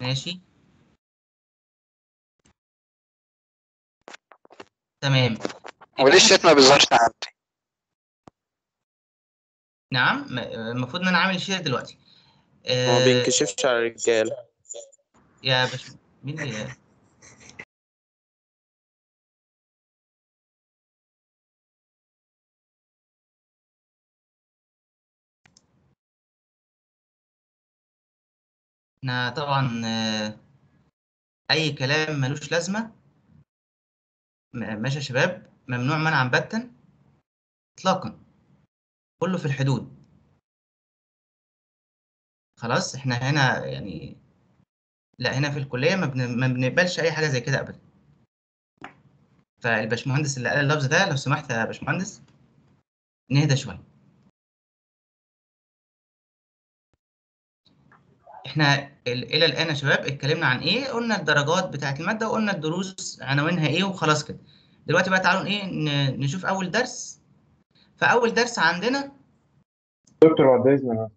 ماشي تمام وليه الشات ما بيظهرش عندي نعم م- المفروض ان انا عامل شير دلوقتي هو ما آه، بينكشفش على الرجاله يا باش مين اللي احنا طبعا آه، اي كلام ملوش لازمه م- ماشي يا شباب ممنوع منعا باتا اطلاقا كله في الحدود خلاص احنا هنا يعني لا هنا في الكليه ما بن- ما بنقبلش اي حاجه زي كده ابدا فالباشمهندس اللي قال اللفظ ده لو سمحت يا باشمهندس نهدى شويه احنا ال- الى الان يا شباب اتكلمنا عن ايه قلنا الدرجات بتاعه الماده وقلنا الدروس عناوينها ايه وخلاص كده دلوقتي بقى تعالوا ايه ن- نشوف اول درس فاول درس عندنا دكتور بعد اذنك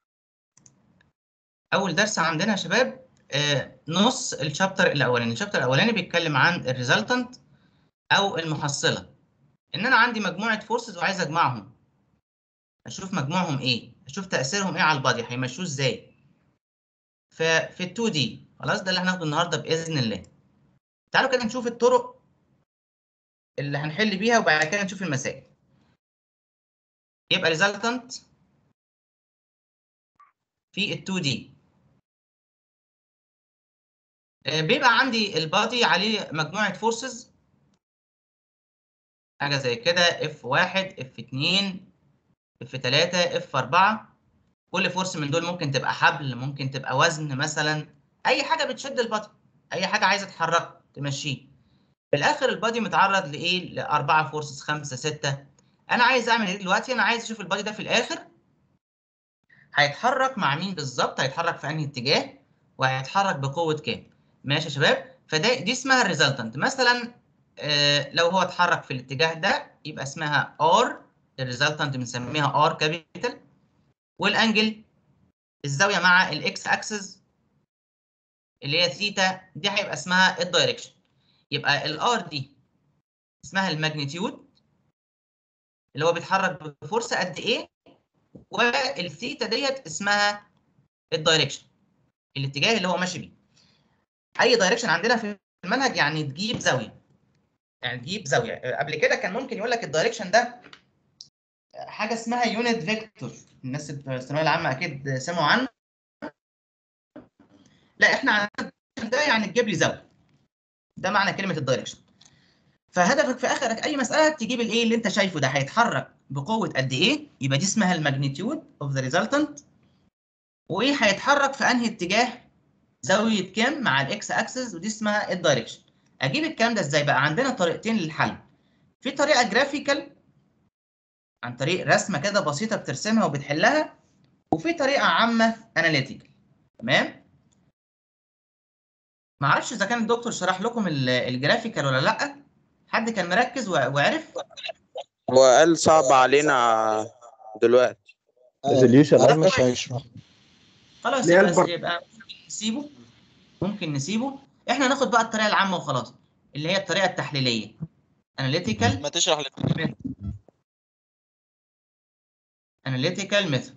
اول درس عندنا يا شباب آه، نص الشابتر الاولاني الشابتر الاولاني بيتكلم عن الريزلتنت او المحصله ان انا عندي مجموعه فورسز وعايز اجمعهم اشوف مجموعهم ايه اشوف تاثيرهم ايه على البادي هيمشوه ازاي ففي ال 2 دي خلاص ده اللي هناخده النهارده باذن الله تعالوا كده نشوف الطرق اللي هنحل بيها وبعد كده نشوف المسائل يبقى ريزلتنت في ال 2 دي بيبقى عندي البادي عليه مجموعة فورسز حاجة زي كده F1 F2 F3 F4 كل فورس من دول ممكن تبقى حبل ممكن تبقى وزن مثلا أي حاجة بتشد البادي أي حاجة عايزة تحركه تمشيه في الآخر البادي متعرض لإيه؟ لأربعة فورسز خمسة ستة أنا عايز أعمل إيه دلوقتي؟ أنا عايز أشوف البادي ده في الآخر هيتحرك مع مين بالظبط؟ هيتحرك في أنهي اتجاه؟ وهيتحرك بقوة كام؟ ماشي يا شباب فده دي اسمها الريزلتنت مثلا آه لو هو اتحرك في الاتجاه ده يبقى اسمها ار الريزلتنت بنسميها ار كابيتال والانجل الزاويه مع الاكس اكسس اللي هي ثيتا دي هيبقى اسمها الدايركشن يبقى الار دي اسمها الماجنتيود اللي هو بيتحرك بفرصه قد ايه والثيتا ديت اسمها الدايركشن الاتجاه اللي هو ماشي بيه اي دايركشن عندنا في المنهج يعني تجيب زاويه يعني تجيب زاويه قبل كده كان ممكن يقول لك الدايركشن ده حاجه اسمها يونت فيكتور الناس في الثانويه العامه اكيد سمعوا عنه لا احنا عندنا ده يعني تجيب لي زاويه ده معنى كلمه الدايركشن فهدفك في اخرك اي مساله تجيب الايه اللي انت شايفه ده هيتحرك بقوه قد ايه يبقى دي اسمها الماجنتيود اوف ذا ريزلتنت وايه هيتحرك في انهي اتجاه زاويه كام مع الاكس اكسس ودي اسمها الدايركشن اجيب الكلام ده ازاي بقى عندنا طريقتين للحل في طريقه جرافيكال عن طريق رسمه كده بسيطه بترسمها وبتحلها وفي طريقه عامه اناليتيكال تمام ما اعرفش اذا كان الدكتور شرح لكم ال- الجرافيكال ولا لا حد كان مركز و- وعرف هو قال صعب علينا دلوقتي ريزوليوشن خلاص مش كويس. هيشرح خلاص ليه يبقى, أكبر؟ يبقى نسيبه ممكن نسيبه احنا ناخد بقى الطريقه العامه وخلاص اللي هي الطريقه التحليليه اناليتيكال ما تشرح لي اناليتيكال ميثود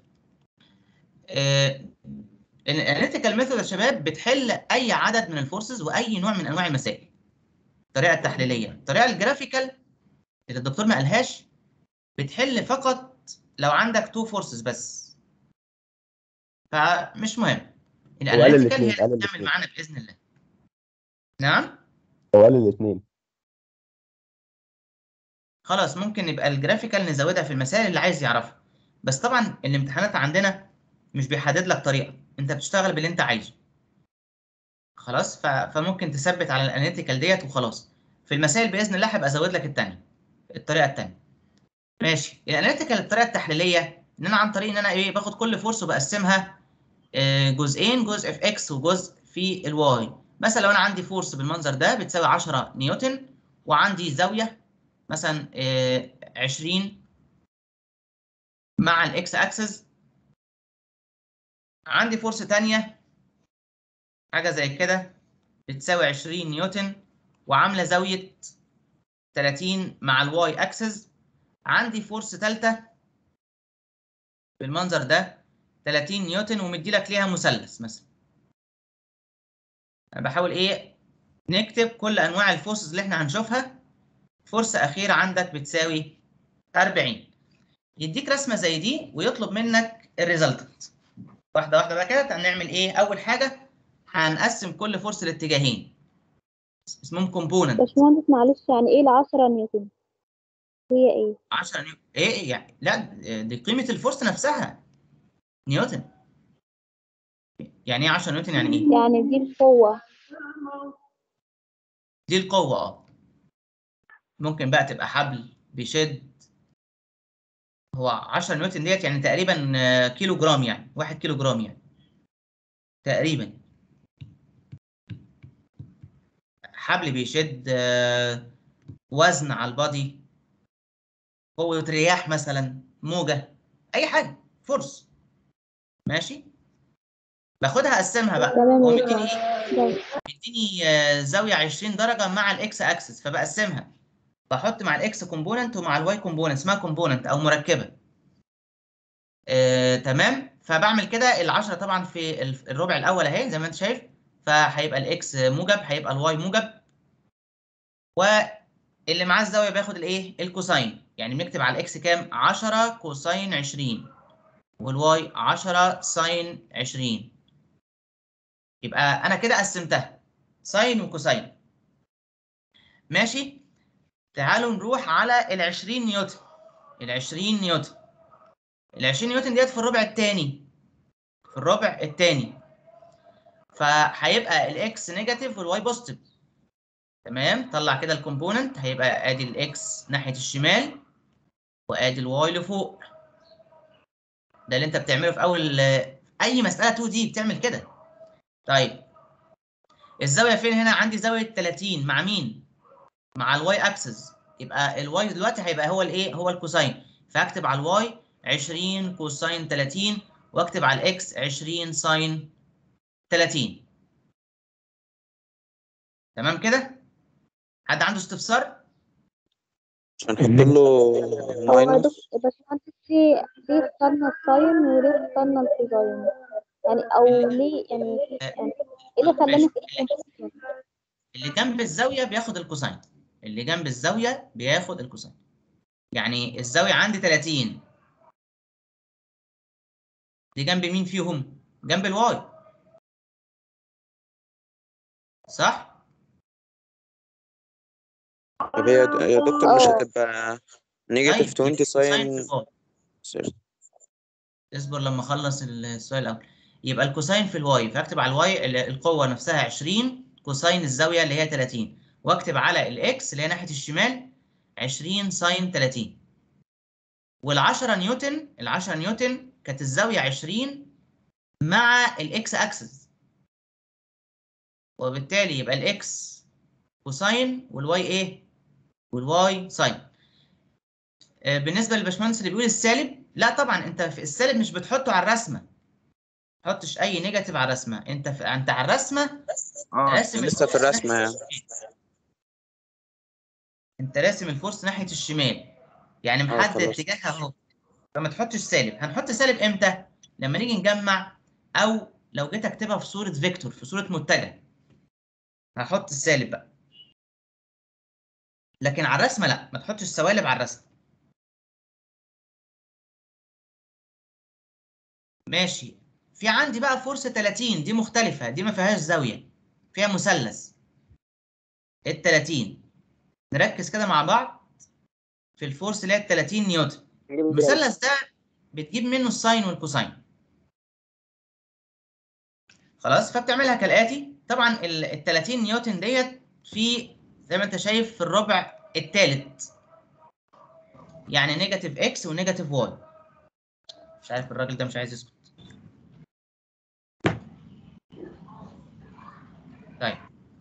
الاناليتيكال ميثود يا شباب بتحل اي عدد من الفورسز واي نوع من انواع المسائل الطريقه التحليليه الطريقه الجرافيكال اللي الدكتور ما قالهاش بتحل فقط لو عندك تو فورسز بس فمش مهم قال الاناليتيكال هي الاتنين، قال اللي بتعمل الاتنين. معانا باذن الله نعم هو قال الاثنين خلاص ممكن يبقى الجرافيكال نزودها في المسائل اللي عايز يعرفها بس طبعا الامتحانات عندنا مش بيحدد لك طريقه انت بتشتغل باللي انت عايزه خلاص ف... فممكن تثبت على الاناليتيكال ديت وخلاص في المسائل باذن الله هبقى ازود لك الثانيه الطريقه الثانيه ماشي الاناليتيكال الطريقه التحليليه ان انا عن طريق ان انا ايه باخد كل فورس وبقسمها آه، جزئين جزء في اكس وجزء في الواي مثلا لو انا عندي فورس بالمنظر ده بتساوي 10 نيوتن وعندي زاويه مثلا آه، 20 مع الاكس اكسس عندي فورس تانية حاجه زي كده بتساوي 20 نيوتن وعامله زاويه 30 مع الواي اكسس عندي فورس ثالثه بالمنظر ده 30 نيوتن ومدي لك ليها مثلث مثلا انا بحاول ايه نكتب كل انواع الفورسز اللي احنا هنشوفها فرصه اخيره عندك بتساوي 40 يديك رسمه زي دي ويطلب منك الريزلتنت واحده واحده بقى كده هنعمل ايه اول حاجه هنقسم كل فرصه لاتجاهين اسمهم كومبوننت باشمهندس معلش يعني ايه العشرة نيوتن هي ايه 10 نيو... ايه يعني لا دي قيمه الفرصه نفسها نيوتن يعني ايه 10 نيوتن يعني ايه يعني دي القوة دي القوه اه ممكن بقى تبقى حبل بيشد هو 10 نيوتن ديت يعني تقريبا آه، كيلو جرام يعني 1 كيلو جرام يعني تقريبا حبل بيشد آه، وزن على البادي قوة رياح مثلا موجة أي حاجة فرص ماشي باخدها أقسمها بقى تمام هو يا مديني إيه؟ ده مديني آه، زاوية 20 درجة مع الإكس أكسس فبقسمها بحط مع الإكس كومبوننت ومع الواي كومبوننت اسمها كومبوننت أو مركبة آه، تمام فبعمل كده العشرة طبعا في ال- الربع الأول أهي زي ما أنت شايف فهيبقى الإكس موجب هيبقى الواي موجب واللي معاه الزاوية بياخد الإيه؟ الكوساين يعني بنكتب على الإكس كام؟ 10 كوساين 20 والواي 10 ساين 20 يبقى أنا كده قسمتها ساين وكوساين ماشي تعالوا نروح على ال 20 نيوتن ال 20 نيوتن ال 20 نيوتن ديت في الربع الثاني في الربع الثاني فهيبقى الاكس نيجاتيف والواي بوزيتيف تمام طلع كده الكومبوننت هيبقى ادي الاكس ناحيه الشمال وادي الواي لفوق ده اللي انت بتعمله في اول اي مساله 2 دي بتعمل كده طيب الزاويه فين هنا عندي زاويه 30 مع مين مع الواي اكسس يبقى الواي دلوقتي هيبقى هو الايه هو الكوساين فاكتب على الواي 20 كوساين 30 واكتب على الاكس 20 ساين 30 تمام كده حد عنده استفسار عشان نحط له هو يا ماينس دكتور باشمهندس ليه ليه اخترنا الساين وليه اخترنا الكوزاين يعني او ليه يعني يعني ايه اللي خلاني ماشي. في اللي جنب الزاويه بياخد الكوساين اللي جنب الزاويه بياخد الكوساين يعني الزاويه عندي 30 دي جنب مين فيهم جنب الواي صح طب هي يا دكتور مش اه. هتبقى نيجاتيف 20 في ساين الواي. اصبر لما اخلص السؤال الاول يبقى الكوساين في الواي فاكتب على الواي ال- القوه نفسها 20 كوساين الزاويه اللي هي 30 واكتب على الاكس اللي هي ناحيه الشمال 20 ساين 30 وال10 نيوتن ال10 نيوتن كانت الزاويه 20 مع الاكس اكسس وبالتالي يبقى الاكس كوساين والواي ايه والواي ساين آه، بالنسبه للباشمهندس اللي بيقول السالب لا طبعا انت في السالب مش بتحطه على الرسمه ما تحطش اي نيجاتيف على الرسمه انت في... انت على الرسمه اه راسم لسه في الفورس الرسمة ناحية يعني الشمال. انت راسم الفورس ناحيه الشمال يعني اه محدد خلاص اتجاهها اهو فما تحطش سالب هنحط سالب امتى لما نيجي نجمع او لو جيت اكتبها في صوره فيكتور في صوره متجه هحط السالب بقى لكن على الرسمه لا ما تحطش سوالب على الرسمه ماشي في عندي بقى فرصه 30 دي مختلفه دي ما فيهاش زاويه فيها مثلث ال 30 نركز كده مع بعض في الفورس اللي هي ال 30 نيوتن المثلث ده بتجيب منه الساين والكوساين خلاص فبتعملها كالاتي طبعا ال 30 نيوتن ديت في زي ما انت شايف في الربع الثالث يعني نيجاتيف اكس ونيجاتيف واي مش عارف الراجل ده مش عايز يسكت طيب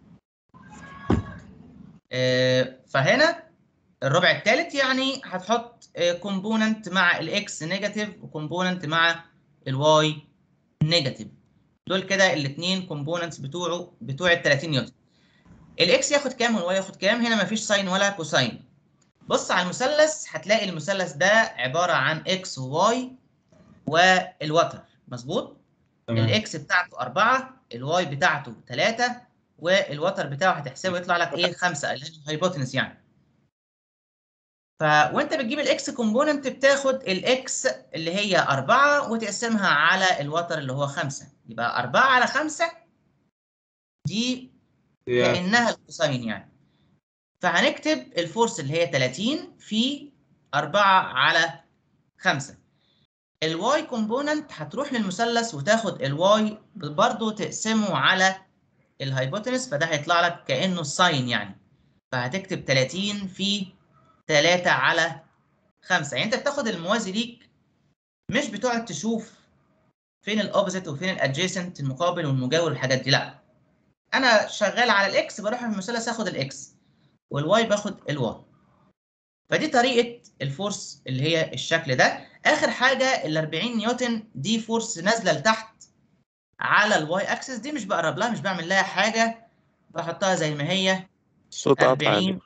آه، فهنا الربع الثالث يعني هتحط كومبوننت مع الاكس نيجاتيف وكومبوننت مع الواي نيجاتيف دول كده الاثنين كومبوننتس بتوعه بتوع ال 30 نيوتن الاكس ياخد كام والواي ياخد كام هنا مفيش ساين ولا كوساين بص على المثلث هتلاقي المثلث ده عباره عن اكس وواي والوتر مظبوط الاكس بتاعته 4 الواي بتاعته 3 والوتر بتاعه هتحسبه يطلع لك ايه 5 اللي هي الهايبوتنس يعني ف وانت بتجيب الاكس كومبوننت بتاخد الاكس اللي هي 4 وتقسمها على الوتر اللي هو 5 يبقى 4 على 5 دي كانها الكوساين يعني فهنكتب الفورس اللي هي 30 في 4 على 5 الواي كومبوننت هتروح للمثلث وتاخد الواي برضه تقسمه على الهايبوتنس فده هيطلع لك كانه الساين يعني فهتكتب 30 في 3 على 5 يعني انت بتاخد الموازي ليك مش بتقعد تشوف فين الاوبزيت وفين الادجيسنت المقابل والمجاور والحاجات دي لا انا شغال على الاكس بروح المثلث اخد الاكس والواي باخد الواي فدي طريقه الفورس اللي هي الشكل ده اخر حاجه ال 40 نيوتن دي فورس نازله لتحت على الواي اكسس دي مش بقرب لها مش بعمل لها حاجه بحطها زي ما هي صوت قطع 40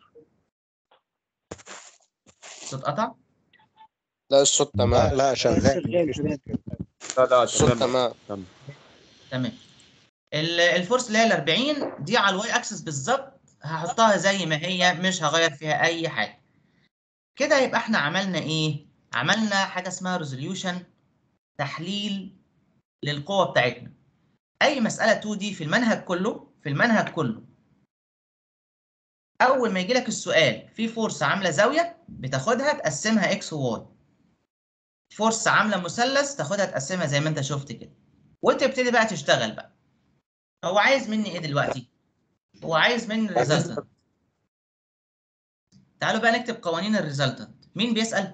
صوت قطع لا الصوت لا تمام لا شغال لا لا الصوت تمام تمام تمام ال- الفورس اللي هي ال 40 دي على الواي اكسس بالظبط هحطها زي ما هي مش هغير فيها اي حاجه كده يبقى احنا عملنا ايه عملنا حاجه اسمها ريزوليوشن تحليل للقوه بتاعتنا اي مساله 2 دي في المنهج كله في المنهج كله اول ما يجي لك السؤال في فورس عامله زاويه بتاخدها تقسمها اكس وواي فورس عامله مثلث تاخدها تقسمها زي ما انت شفت كده وتبتدي بقى تشتغل بقى هو عايز مني ايه دلوقتي هو عايز مني الريزلتنت تعالوا بقى نكتب قوانين الريزلتنت مين بيسأل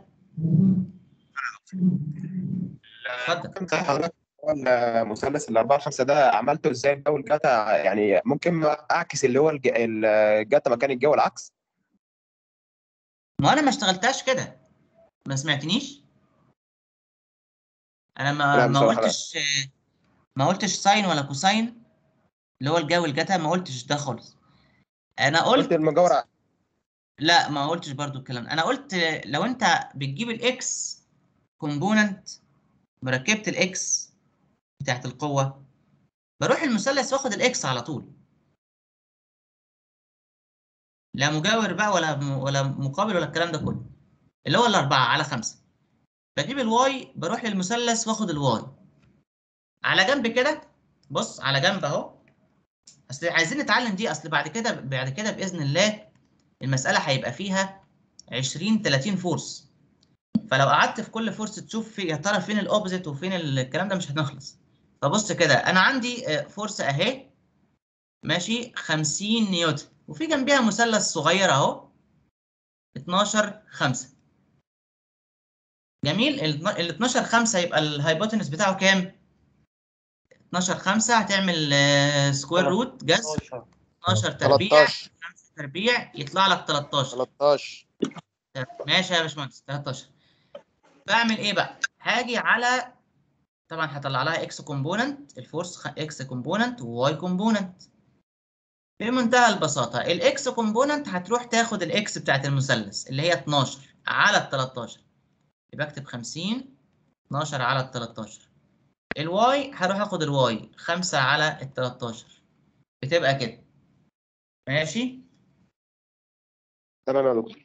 اتفضل كنت حضرتك المثلث ال 4 5 ده عملته ازاي في اول جاتا يعني ممكن اعكس اللي هو الج- الجاتا مكان الجو العكس ما انا ما اشتغلتهاش كده ما سمعتنيش انا ما لا، ما بصراحة لا. قلتش ما قلتش ساين ولا كوساين اللي هو الجو الجتا ما قلتش ده خالص انا قلت قلت المجاور ع- لا ما قلتش برضو الكلام ده. انا قلت لو انت بتجيب الاكس كومبوننت مركبت الاكس بتاعت القوه بروح المثلث واخد الاكس على طول لا مجاور بقى ولا م- ولا مقابل ولا الكلام ده كله اللي هو الأربعة على خمسة بجيب الواي بروح للمثلث واخد الواي على جنب كده بص على جنب اهو اصل عايزين نتعلم دي اصل بعد كده بعد كده باذن الله المساله هيبقى فيها 20 30 فورس فلو قعدت في كل فورس تشوف في يا ترى فين الاوبزيت وفين الكلام ده مش هنخلص فبص كده انا عندي آه، فورس اهي ماشي 50 نيوتن وفي جنبيها مثلث صغير اهو 12 5 جميل ال 12 5 يبقى الهايبوتنس بتاعه كام 12 5 هتعمل سكوير روت جذر 12 تربيع 13 5 تربيع يطلع لك 13 13 ماشي يا باشمهندس 13 بعمل ايه بقى هاجي على طبعا هطلع لها اكس كومبوننت الفورس اكس كومبوننت وواي كومبوننت بمنتهى البساطه الاكس كومبوننت هتروح تاخد الاكس بتاعت المثلث اللي هي 12 على ال 13 يبقى اكتب 50 12 على ال 13 الواي هروح اخد الواي 5 على ال 13 بتبقى كده ماشي تمام يا دكتور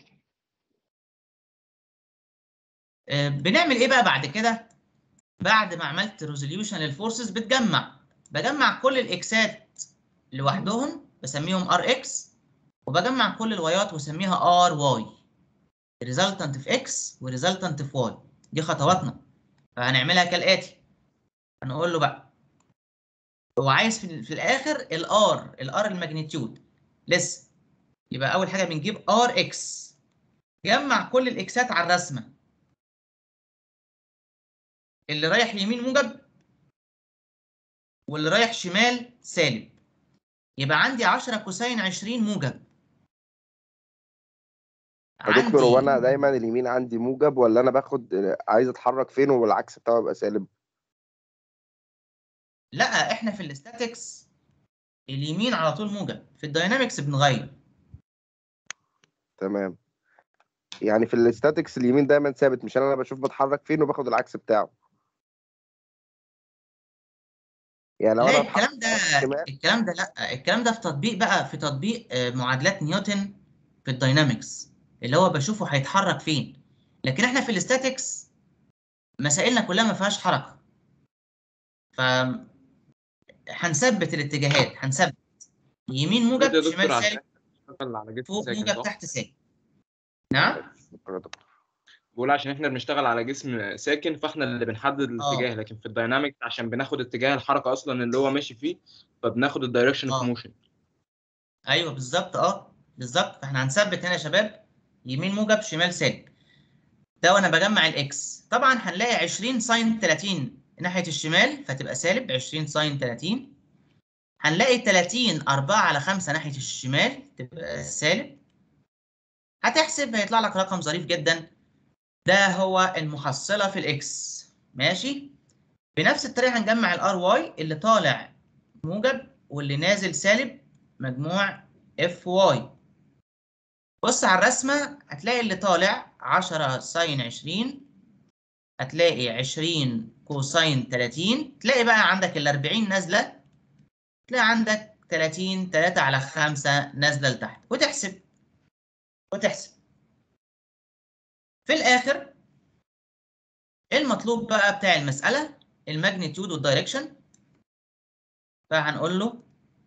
آه، بنعمل ايه بقى بعد كده بعد ما عملت ريزوليوشن للفورسز بتجمع بجمع كل الاكسات لوحدهم بسميهم ار اكس وبجمع كل الوايات واسميها ار واي ريزلتنت في اكس وريزلتنت في واي دي خطواتنا فهنعملها كالاتي هنقول له بقى هو عايز في, في الاخر الار الار الماجنتيود لسه يبقى اول حاجه بنجيب ار اكس جمع كل الاكسات على الرسمه اللي رايح يمين موجب واللي رايح شمال سالب يبقى عندي 10 كوساين 20 موجب يا دكتور هو عندي انا دايما اليمين عندي موجب ولا انا باخد عايز اتحرك فين والعكس بتاعه يبقى سالب لا احنا في الاستاتيكس اليمين على طول موجب في الداينامكس بنغير تمام يعني في الاستاتيكس اليمين دايما ثابت مش انا بشوف بتحرك فين وباخد العكس بتاعه يعني لو لا انا الكلام ده شمال الكلام ده لا الكلام ده في تطبيق بقى في تطبيق آه، معادلات نيوتن في الداينامكس اللي هو بشوفه هيتحرك فين لكن احنا في الاستاتيكس مسائلنا كلها ما فيهاش حركه ف هنثبت الاتجاهات هنثبت يمين موجب يا شمال دكتور عشان سالب نشتغل على جسم فوق ساكن موجب صح؟ تحت سالب نعم بقول عشان احنا بنشتغل على جسم ساكن فاحنا اللي بنحدد الاتجاه لكن في الدايناميك عشان بناخد اتجاه الحركه اصلا اللي هو ماشي فيه فبناخد الدايركشن اوف آه. موشن ايوه بالظبط اه بالظبط فاحنا هنثبت هنا يا شباب يمين موجب شمال سالب ده وانا بجمع الاكس طبعا هنلاقي 20 ساين 30 ناحيه الشمال فتبقى سالب 20 ساين 30 هنلاقي 30 4 على 5 ناحيه الشمال تبقى سالب هتحسب هيطلع لك رقم ظريف جدا ده هو المحصله في الاكس ماشي بنفس الطريقه هنجمع الار واي اللي طالع موجب واللي نازل سالب مجموع اف واي بص على الرسمه هتلاقي اللي طالع 10 ساين 20 هتلاقي 20 كوساين 30 تلاقي بقى عندك ال 40 نازله تلاقي عندك 30 3 على 5 نازله لتحت وتحسب وتحسب في الاخر المطلوب بقى بتاع المساله الماجنتيود والدايركشن فهنقول له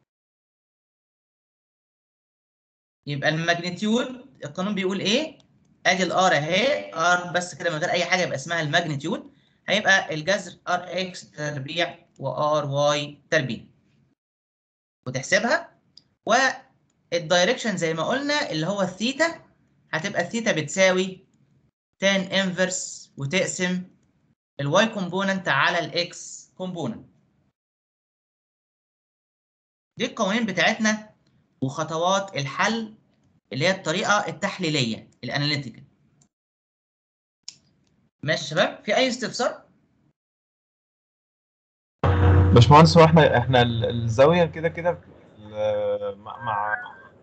يبقى الماجنتيود القانون بيقول ايه ادي الار اهي ار بس كده من غير اي حاجه يبقى اسمها الماجنتيود هيبقى الجذر ار اكس تربيع وار واي تربيع وتحسبها والدايركشن زي ما قلنا اللي هو الثيتا هتبقى الثيتا بتساوي تان انفرس وتقسم الواي كومبوننت على الاكس كومبوننت دي القوانين بتاعتنا وخطوات الحل اللي هي الطريقه التحليليه الاناليتيكال ماشي يا شباب في اي استفسار باشمهندس هو احنا احنا ال- الزاويه كده كده ال- مع مع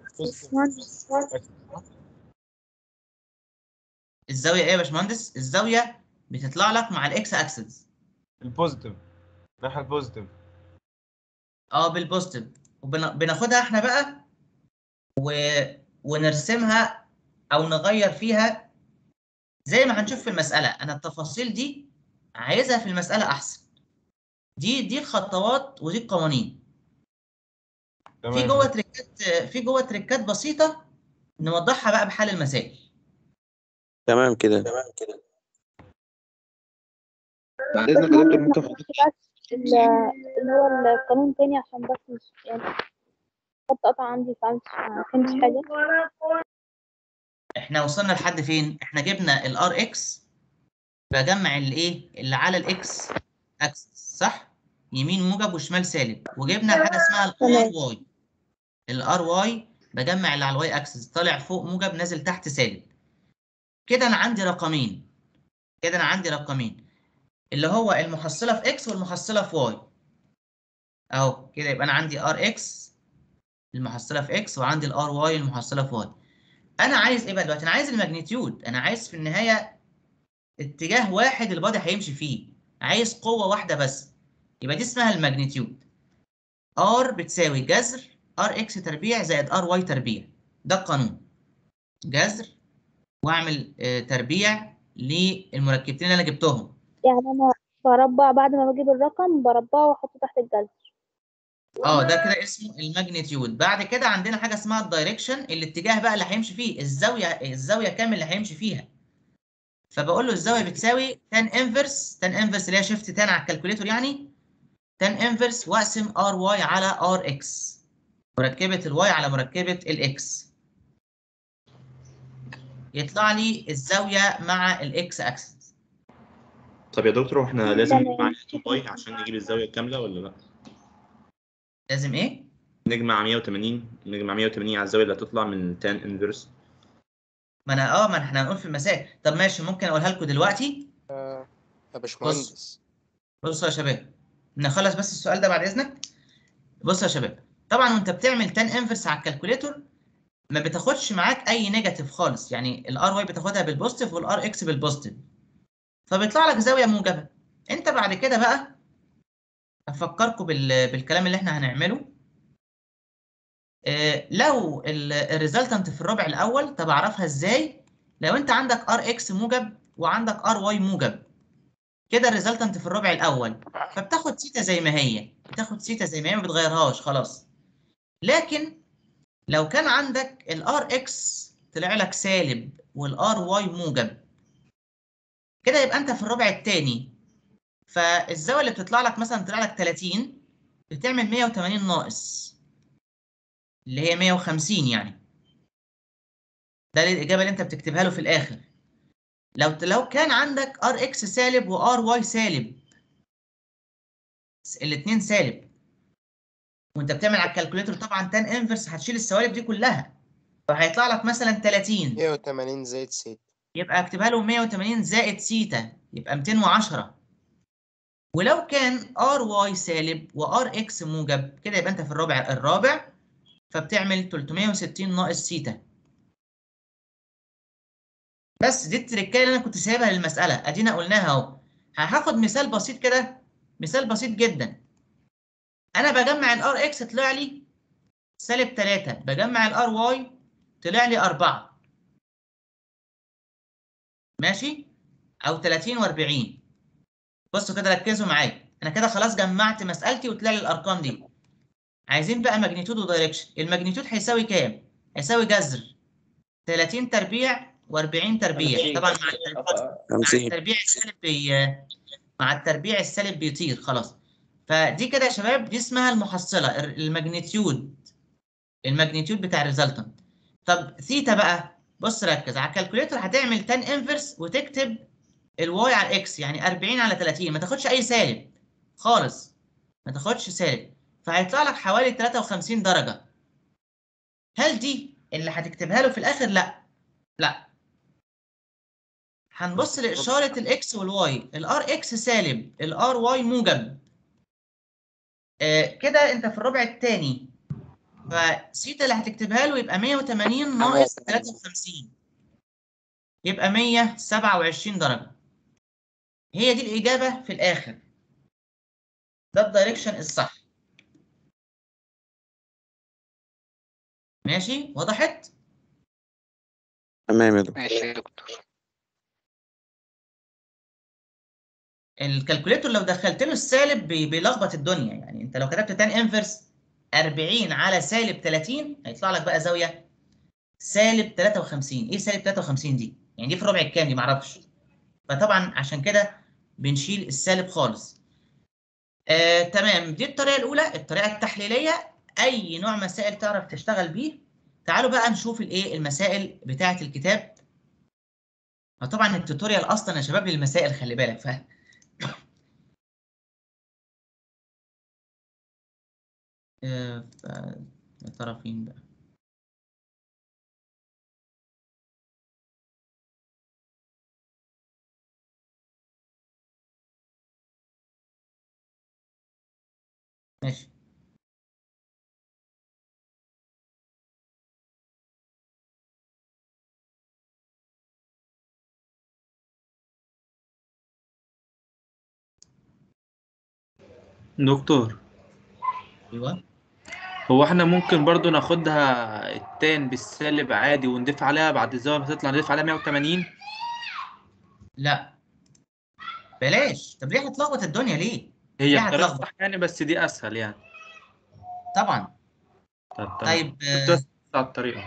الزاويه ايه يا باشمهندس الزاويه بتطلع لك مع الاكس اكسس البوزيتيف الناحيه البوزيتيف اه بالبوزيتيف وبناخدها احنا بقى و... ونرسمها او نغير فيها زي ما هنشوف في المساله انا التفاصيل دي عايزها في المساله احسن دي دي الخطوات ودي القوانين في تمام جوه تريكات في جوه تريكات بسيطه نوضحها بقى بحل المسائل تمام كده تمام كده بعد اذنك يا دكتور ممكن حضرتك بس ال- اللي هو القانون تاني عشان بس مش يعني خط قطع عندي فمش ما فهمتش حاجة احنا وصلنا لحد فين احنا جبنا الار اكس بجمع الايه اللي على الاكس اكسس صح يمين موجب وشمال سالب وجبنا حاجه اسمها الار تمام. واي الار واي بجمع اللي على الواي اكسس طالع فوق موجب نازل تحت سالب كده انا عندي رقمين كده انا عندي رقمين اللي هو المحصله في اكس والمحصله في واي اهو كده يبقى انا عندي ار اكس المحصله في اكس وعندي الار واي المحصله في واي انا عايز ايه بقى دلوقتي انا عايز الماجنتيود انا عايز في النهايه اتجاه واحد البادي هيمشي فيه عايز قوه واحده بس يبقى دي اسمها الماجنتيود ار بتساوي جذر ار اكس تربيع زائد ار واي تربيع ده القانون جذر واعمل آه، تربيع للمركبتين اللي انا جبتهم يعني أنا بربع بعد ما بجيب الرقم بربعه وأحطه تحت الجذر اه ده كده اسمه الماجنتيود بعد كده عندنا حاجه اسمها الدايركشن الاتجاه بقى اللي هيمشي فيه الزاويه الزاويه كام اللي هيمشي فيها فبقول له الزاويه بتساوي تان انفرس تان انفرس اللي هي شيفت تان على الكالكوليتور يعني تان انفرس واقسم ار واي على ار اكس مركبه الواي على مركبه الاكس يطلع لي الزاويه مع الاكس اكسس طب يا دكتور واحنا لازم تمام. نجمع باي عشان نجيب الزاويه الكامله ولا لا؟ لازم ايه نجمع 180 نجمع 180 على الزاويه اللي هتطلع من تان انفرس ما انا اه ما احنا هنقول في المسائل طب ماشي ممكن اقولها لكم دلوقتي يا باشمهندس بصوا يا شباب نخلص بس السؤال ده بعد اذنك بص يا شباب طبعا وانت بتعمل تان انفرس على الكالكوليتور ما بتاخدش معاك اي نيجاتيف خالص يعني الار واي بتاخدها بالبوزيتيف والار اكس بالبوزيتيف فبيطلع لك زاويه موجبه انت بعد كده بقى افكركم بال... بالكلام اللي احنا هنعمله آه، لو الريزلتنت في الربع الاول طب اعرفها ازاي لو انت عندك ار اكس موجب وعندك ار واي موجب كده الريزلتنت في الربع الاول فبتاخد سيتا زي ما هي بتاخد سيتا زي ما هي ما بتغيرهاش خلاص لكن لو كان عندك الار اكس طلع لك سالب والار واي موجب كده يبقى انت في الربع الثاني فالزاويه اللي بتطلع لك مثلا طلع لك 30 بتعمل 180 ناقص اللي هي 150 يعني ده الاجابه اللي انت بتكتبها له في الاخر لو لو كان عندك ار اكس سالب وار واي سالب الاثنين سالب وانت بتعمل على الكالكوليتر طبعا تان انفرس هتشيل السوالب دي كلها فهيطلع لك مثلا 30 180 زائد ست يبقى اكتبها له 180 زائد سيتا يبقى 210 ولو كان ار واي سالب وار اكس موجب كده يبقى انت في الرابع الرابع فبتعمل 360 ناقص سيتا بس دي التركايه اللي انا كنت سايبها للمساله ادينا قلناها اهو هاخد مثال بسيط كده مثال بسيط جدا انا بجمع الار اكس طلع لي سالب 3 بجمع الار واي طلع لي 4 ماشي او 30 و40 بصوا كده ركزوا معايا انا كده خلاص جمعت مسالتي وطلع لي الارقام دي عايزين بقى ماجنتيود ودايركشن الماجنتيود هيساوي كام هيساوي جذر 30 تربيع و40 تربيع طبعا مع التربيع, مع 50 التربيع السالب بي... مع التربيع السالب بيطير خلاص فدي كده يا شباب دي اسمها المحصله الماجنتيود الماجنتيود بتاع الريزلتنت طب ثيتا بقى بص ركز على الكالكوليتر هتعمل تان انفرس وتكتب الواي على الاكس يعني 40 على 30 ما تاخدش اي سالب خالص ما تاخدش سالب فهيطلع لك حوالي 53 درجه هل دي اللي هتكتبها له في الاخر لا لا هنبص لاشاره الاكس والواي الار اكس سالب الار واي موجب آه كده انت في الربع الثاني فسيتا اللي هتكتبها له يبقى 180 ناقص 53 يبقى 127 درجة هي دي الإجابة في الآخر ده الدايركشن الصح ماشي وضحت؟ تمام يا دكتور ماشي يا دكتور الكالكوليتور لو دخلت له السالب بي- بيلخبط الدنيا يعني انت لو كتبت تان انفرس 40 على سالب 30 هيطلع لك بقى زاويه سالب 53 ايه سالب 53 دي يعني دي في ربع الكام دي معرفش فطبعا عشان كده بنشيل السالب خالص آه تمام دي الطريقه الاولى الطريقه التحليليه اي نوع مسائل تعرف تشتغل بيه تعالوا بقى نشوف الايه المسائل بتاعه الكتاب طبعا التوتوريال اصلا يا شباب للمسائل خلي بالك ف آه، ف- يا ترى فين بقى ماشي دكتور ايوه هو احنا ممكن برضو ناخدها التان بالسالب عادي ونضيف عليها بعد الزاوية ما تطلع نضيف عليها 180 لا بلاش طب ليه هتلخبط الدنيا ليه هي ليه الطريقة هتلخبط الصح يعني بس دي أسهل يعني طبعا طب تمام طيب كنت آه، بس على الطريقة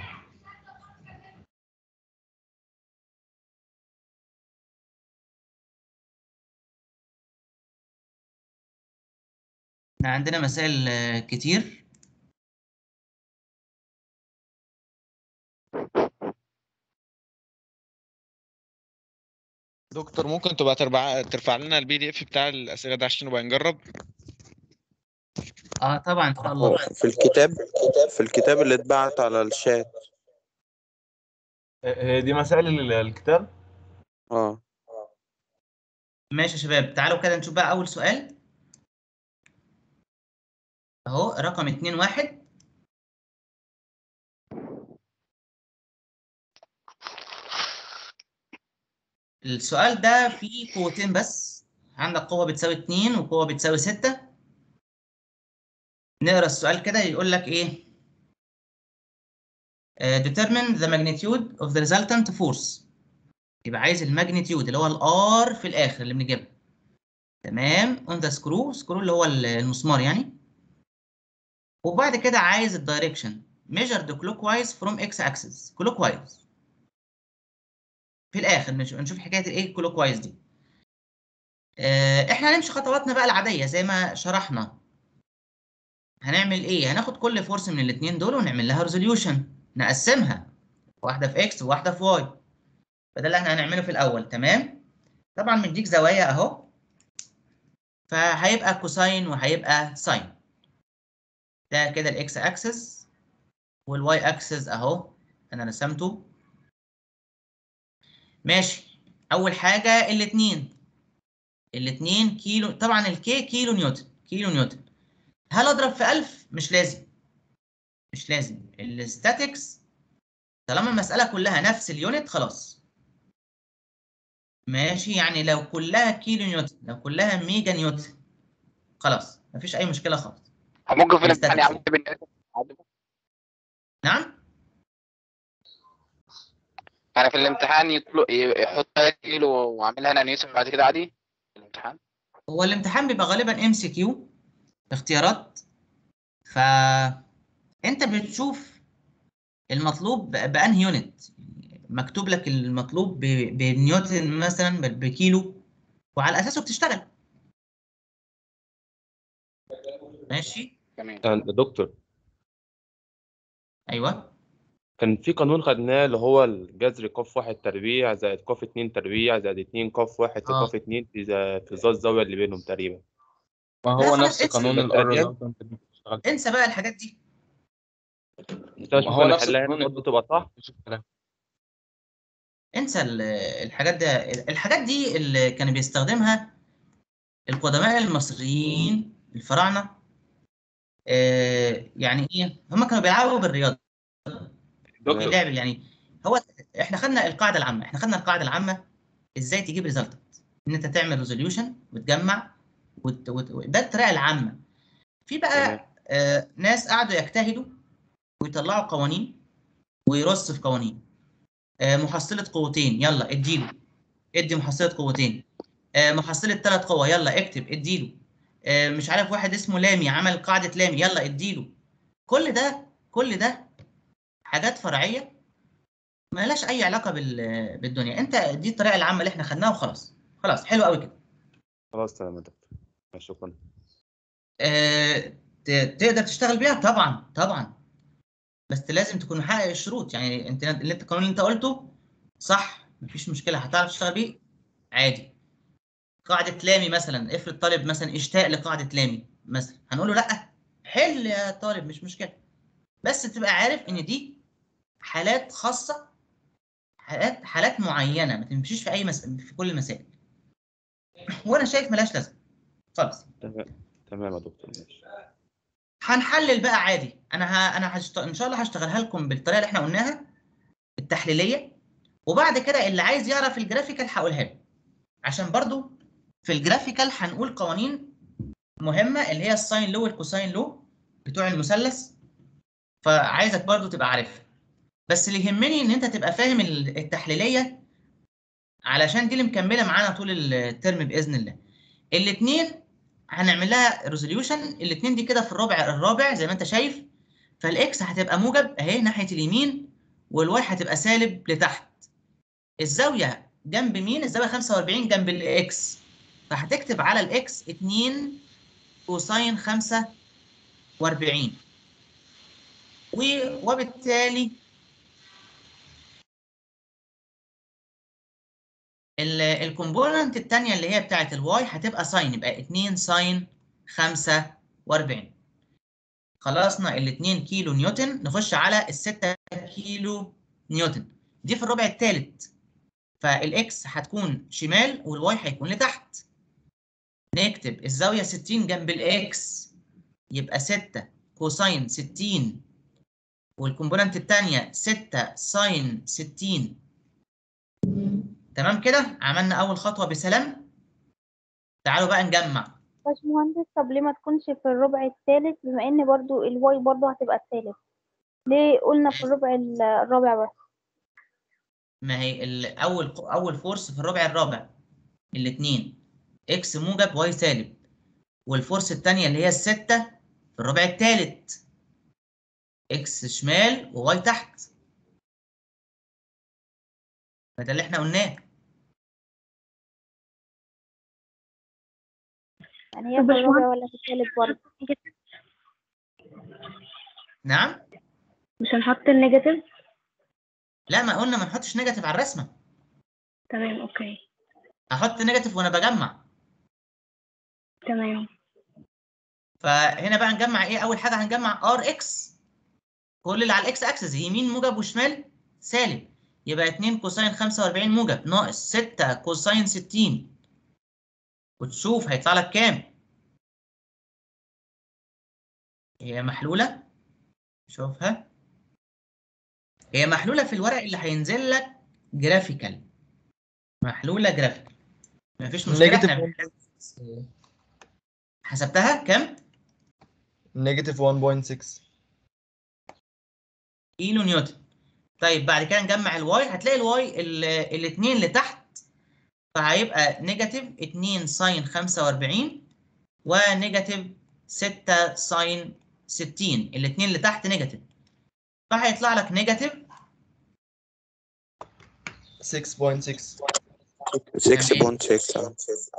احنا عندنا مسائل آه، كتير دكتور ممكن تبقى ترفع ترفع لنا البي دي اف بتاع الاسئله ده عشان نبقى نجرب اه طبعا ان شاء الله في الكتاب في الكتاب اللي اتبعت على الشات هي دي مسائل ال- الكتاب اه ماشي يا شباب تعالوا كده نشوف بقى اول سؤال اهو رقم 2 1 السؤال ده فيه قوتين بس عندك قوة بتساوي 2 وقوة بتساوي 6 نقرا السؤال كده يقول لك ايه آه، determine the magnitude of the resultant force يبقى عايز الماجنتيود اللي هو الار في الاخر اللي بنجيبها تمام on the screw screw اللي هو المسمار يعني وبعد كده عايز الدايركشن measured clockwise from x axis clockwise في الاخر نش- نشوف حكايه الايه clockwise دي آه، احنا هنمشي خطواتنا بقى العاديه زي ما شرحنا هنعمل ايه هناخد كل فورس من الاثنين دول ونعمل لها ريزوليوشن نقسمها واحده في اكس وواحده في واي فده اللي احنا هنعمله في الاول تمام طبعا مديك زوايا اهو فهيبقى كوساين وهيبقى ساين ده كده الاكس اكسس والواي اكسس اهو انا رسمته ماشي اول حاجه الاثنين الاثنين كيلو طبعا الكي كيلو نيوتن كيلو نيوتن هل اضرب في 1000 مش لازم مش لازم الستاتكس طالما المساله كلها نفس اليونت خلاص ماشي يعني لو كلها كيلو نيوتن لو كلها ميجا نيوتن خلاص مفيش اي مشكله خالص ممكن في الامتحان الستاتكس. يعمل بالنسبة نعم يعني في الامتحان يطلق يحط كيلو وعاملها نانيس بعد كده عادي في الامتحان هو الامتحان بيبقى غالبا ام سي كيو اختيارات ف انت بتشوف المطلوب ب- بانهي يونت مكتوب لك المطلوب ب- بنيوتن مثلا ب- بكيلو وعلى اساسه بتشتغل ماشي تمام كان دكتور ايوه كان في قانون خدناه اللي هو الجذر قاف واحد تربيع زائد قاف اتنين تربيع زائد اتنين قاف واحد في آه. قاف اتنين في ذا- في ذا الزاوية اللي بينهم تقريبا ما لا هو خلاص نفس انسى. قانون التربيع. الار انسى بقى الحاجات دي انت مش ما هو ممكن نفس نحلها القانون برضه تبقى صح انسى ال- الحاجات ده الحاجات دي اللي كان بيستخدمها القدماء المصريين الفراعنه آه، يعني ايه هم كانوا بيلعبوا بالرياضه دكتور اللعب يعني هو احنا خدنا القاعده العامه احنا خدنا القاعده العامه ازاي تجيب ريزلتات ان انت تعمل ريزوليوشن وتجمع وت... وت... ده الطريقه العامه في بقى آه ناس قعدوا يجتهدوا ويطلعوا قوانين ويرص في قوانين آه محصله قوتين يلا اديله ادي محصله قوتين آه محصله ثلاث قوى يلا اكتب اديله آه مش عارف واحد اسمه لامي عمل قاعده لامي يلا اديله كل ده كل ده حاجات فرعيه ما لهاش اي علاقه بال- بالدنيا انت دي الطريقه العامه اللي احنا خدناها وخلاص خلاص حلو قوي كده خلاص تمام يا دكتور ماشي، شكرا آه، ت- تقدر تشتغل بيها طبعا طبعا بس لازم تكون محقق الشروط يعني انت اللي انت القانون اللي انت قلته صح مفيش مشكله هتعرف تشتغل بيه عادي قاعده لامي مثلا افرض طالب مثلا اشتاق لقاعده لامي مثلا هنقول له لا حل يا طالب مش مشكله بس تبقى عارف ان دي حالات خاصه حالات حالات معينه ما تمشيش في اي مس... في كل المسائل وانا شايف ملهاش لازمه خالص تمام تمام يا دكتور ماشي هنحلل بقى عادي انا ه... انا هشت... ان شاء الله هشتغلها لكم بالطريقه اللي احنا قلناها التحليليه وبعد كده اللي عايز يعرف الجرافيكال هقولها له عشان برضو في الجرافيكال هنقول قوانين مهمه اللي هي الساين لو والكوساين لو بتوع المثلث فعايزك برضو تبقى عارفها بس اللي يهمني ان انت تبقى فاهم ال- التحليليه علشان دي اللي مكمله معانا طول الترم باذن الله الاثنين هنعمل لها ريزوليوشن الاثنين دي كده في الربع الرابع زي ما انت شايف فالاكس هتبقى موجب اهي ناحيه اليمين والواي هتبقى سالب لتحت الزاويه جنب مين الزاويه 45 جنب الاكس فهتكتب على الاكس 2 كوساين 45 و- وبالتالي الكومبوننت الثانيه اللي هي بتاعه الواي هتبقى ساين يبقى 2 ساين 45 خلصنا ال 2 كيلو نيوتن نخش على ال 6 كيلو نيوتن دي في الربع الثالث فالاكس هتكون شمال والواي هيكون لتحت نكتب الزاويه 60 جنب الاكس يبقى 6 كوساين 60 والكومبوننت الثانيه 6 ساين 60 تمام كده عملنا اول خطوه بسلام تعالوا بقى نجمع باشمهندس طب ليه ما تكونش في الربع الثالث بما ان برضو الواي برضو هتبقى الثالث ليه قلنا في الربع ال- الرابع بس ما هي ال- اول اول فورس في الربع الرابع الاثنين اكس موجب واي سالب والفورس الثانيه اللي هي الستة في الربع الثالث اكس شمال وواي تحت فده اللي احنا قلناه يعني هي في الرابع ولا في الثالث برضو نعم مش هنحط النيجاتيف لا ما قلنا ما نحطش نيجاتيف على الرسمه تمام اوكي احط نيجاتيف وانا بجمع تمام فهنا بقى نجمع ايه اول حاجه هنجمع ار اكس كل اللي على الاكس اكسس يمين موجب وشمال سالب يبقى 2 كوساين 45 موجب ناقص 6 كوساين 60 وتشوف هيطلع لك كام هي محلوله شوفها هي محلوله في الورق اللي هينزل لك جرافيكال محلوله جرافيكال مفيش مشكله احنا بنحتاج- حسبتها كام نيجاتيف 1.6 كيلو نيوتن طيب بعد كده نجمع الواي هتلاقي الواي الاثنين اللي تحت فهيبقى نيجاتيف 2 ساين 45 ونيجاتيف 6 ساين 60 الاثنين اللي تحت نيجاتيف فهيطلع لك نيجاتيف 6.6 6.6 آه.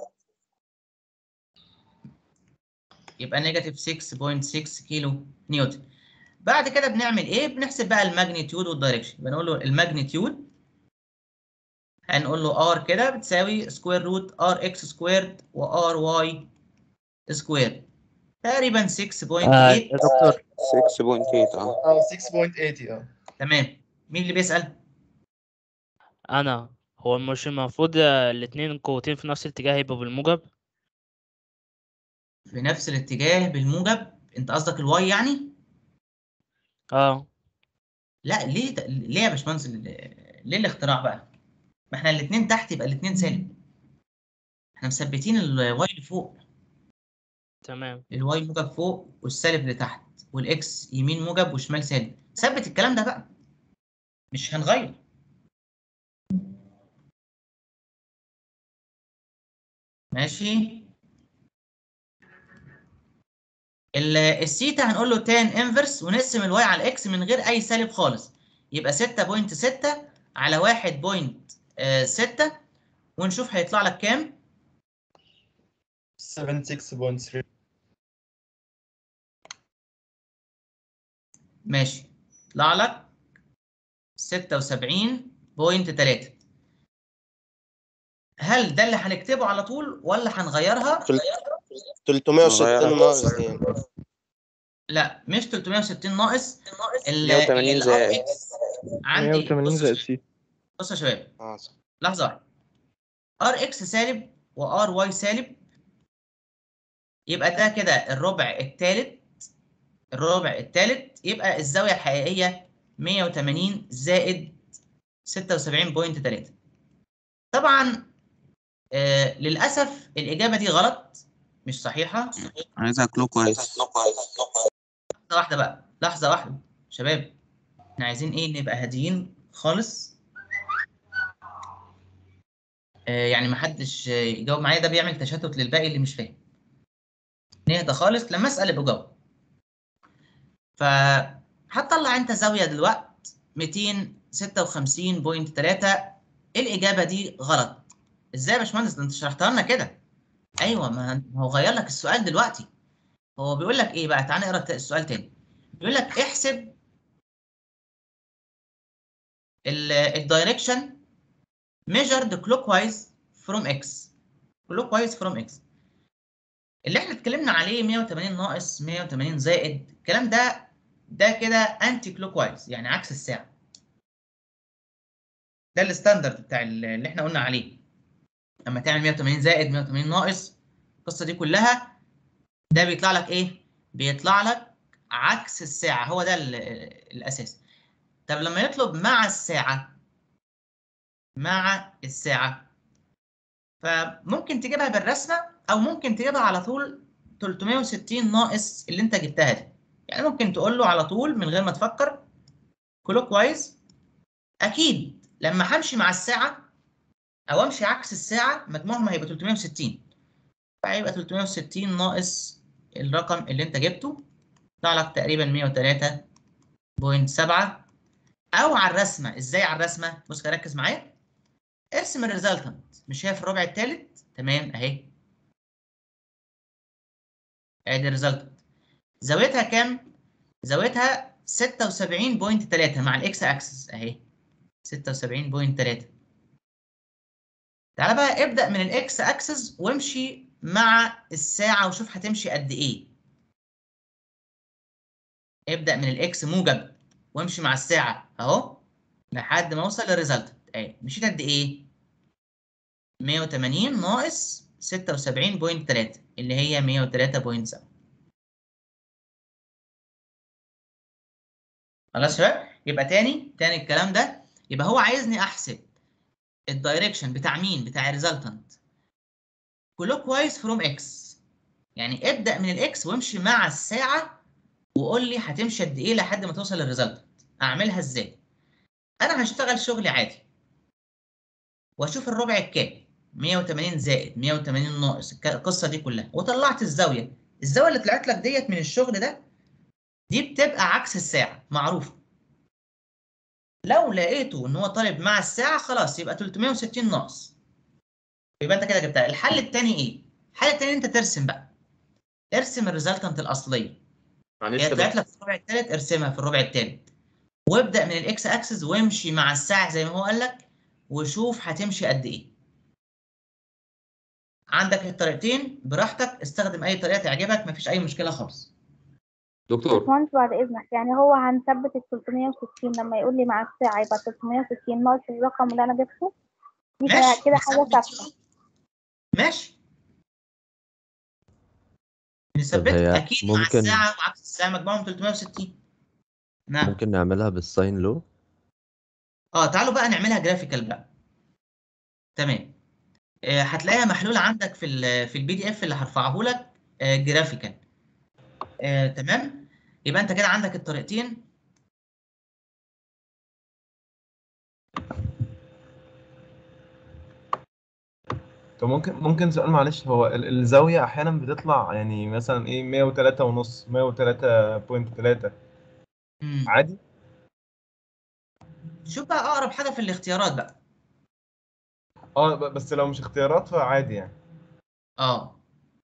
يبقى نيجاتيف 6.6 كيلو نيوتن بعد كده بنعمل ايه بنحسب بقى الماجنتيود والدايركشن بنقول له الماجنتيود هنقول له ار كده بتساوي سكوير روت ار اكس سكويرد وار واي سكويرد تقريبا 6.8 آه، يا دكتور 6.8 اه اه 6.80 اه تمام مين اللي بيسأل انا هو مش المفروض الاتنين قوتين في نفس الاتجاه يبقوا بالموجب في نفس الاتجاه بالموجب انت قصدك الواي يعني اه لا ليه ده- ليه يا باشمهندس ال- ليه الاختراع بقى ما احنا الاثنين تحت يبقى الاثنين سالب احنا مثبتين الواي لفوق تمام الواي موجب فوق والسالب لتحت والاكس يمين موجب وشمال سالب ثبت الكلام ده بقى مش هنغير ماشي ال- السيتا هنقول له تان انفرس ونقسم الواي على الاكس من غير اي سالب خالص يبقى 6.6 على 1.6 ونشوف هيطلع لك كام 76.3 ماشي يطلع لك 76.3 هل ده اللي هنكتبه على طول ولا هنغيرها؟ 360 ناقص يعني لا مش 360 ناقص ال 180 ال زائد. RX عندي 180 بص زائد سي بص يا شباب اه لحظة واحدة ار اكس سالب وار واي سالب يبقى ده كده الربع الثالث الربع الثالث يبقى الزاوية الحقيقية 180 زائد 76.3 طبعا آه للأسف الإجابة دي غلط مش صحيحة عايزها كلوك وايز لحظة واحدة بقى لحظة واحدة شباب احنا عايزين ايه نبقى هاديين خالص آه يعني محدش آه، يجاوب معايا ده بيعمل تشتت للباقي اللي مش فاهم نهدى خالص لما اسال ابقى جاوب فهتطلع انت زاويه دلوقت 256.3 الاجابه دي غلط ازاي يا باشمهندس ده انت شرحتها لنا كده ايوه ما ما هو غير لك السؤال دلوقتي هو بيقول لك ايه بقى تعال نقرا الت- السؤال تاني بيقول لك احسب الدايركشن measured clockwise from x clockwise from x اللي احنا اتكلمنا عليه 180 ناقص 180 زائد الكلام ده ده كده انتي كلوك وايز يعني عكس الساعه ده الستاندرد بتاع ال- اللي احنا قلنا عليه لما تعمل 180 زائد 180 ناقص القصه دي كلها ده بيطلع لك ايه بيطلع لك عكس الساعة هو ده ال- الأساس طب لما يطلب مع الساعة مع الساعة فممكن تجيبها بالرسمة أو ممكن تجيبها على طول 360 ناقص اللي أنت جبتها دي يعني ممكن تقول له على طول من غير ما تفكر كلوك وايز أكيد لما همشي مع الساعة أو أمشي عكس الساعة مجموعهم هيبقى 360 فهيبقى 360 ناقص الرقم اللي أنت جبته يطلع لك تقريبا 103.7 او على الرسمه ازاي على الرسمه بص كده ركز معايا ارسم الريزلتنت مش هي في الربع الثالث تمام اهي ادي الريزلتنت زاويتها كام زاويتها 76.3 مع الاكس اكسس اهي 76.3 تعالى بقى ابدا من الاكس اكسس وامشي مع الساعه وشوف هتمشي قد ايه ابدا من الاكس موجب وامشي مع الساعه اهو لحد ما اوصل للريزلت اهي مشيت قد ايه 180 ناقص 76.3 اللي هي 103.7 خلاص يا شباب يبقى تاني تاني الكلام ده يبقى هو عايزني احسب الدايركشن بتاع مين بتاع الريزلتنت كلوك وايز فروم اكس يعني ابدا من الاكس وامشي مع الساعه وقول لي هتمشي قد ايه لحد ما توصل للريزلت اعملها ازاي انا هشتغل شغلي عادي واشوف الربع الكام 180 زائد 180 ناقص الك- القصه دي كلها وطلعت الزاويه الزاويه اللي طلعت لك ديت من الشغل ده دي بتبقى عكس الساعه معروفه لو لقيته ان هو طالب مع الساعه خلاص يبقى 360 ناقص يبقى انت كده جبتها الحل الثاني ايه الحل الثاني انت ترسم بقى ارسم الريزلتنت الاصليه معلش هي يا طلعت دكتور. لك في الربع الثالث ارسمها في الربع الثالث وابدا من الاكس اكسس وامشي مع الساعه زي ما هو قال لك وشوف هتمشي قد ايه عندك الطريقتين براحتك استخدم اي طريقه تعجبك مفيش اي مشكله خالص دكتور باشمهندس بعد إذنك يعني هو هنثبت ال 360 لما يقول لي مع الساعة يبقى 360 ناقص الرقم اللي أنا جبته دي ماشي كده حاجة نثبت ثابتة ماشي طب نثبت هي اكيد مع ممكن الساعه وعكس الساعه مجموعهم 360 نعم ممكن نعملها بالساين لو اه تعالوا بقى نعملها جرافيكال بقى تمام آه، هتلاقيها محلوله عندك في ال في البي دي اف اللي هرفعه لك آه، جرافيكال آه، تمام يبقى انت كده عندك الطريقتين طب ممكن ممكن سؤال معلش هو ال- الزاوية أحيانا بتطلع يعني مثلا إيه 103 ونص 103.3 مم. عادي؟ شوف بقى اقرب حاجه في الاختيارات بقى اه ب- بس لو مش اختيارات فعادي يعني اه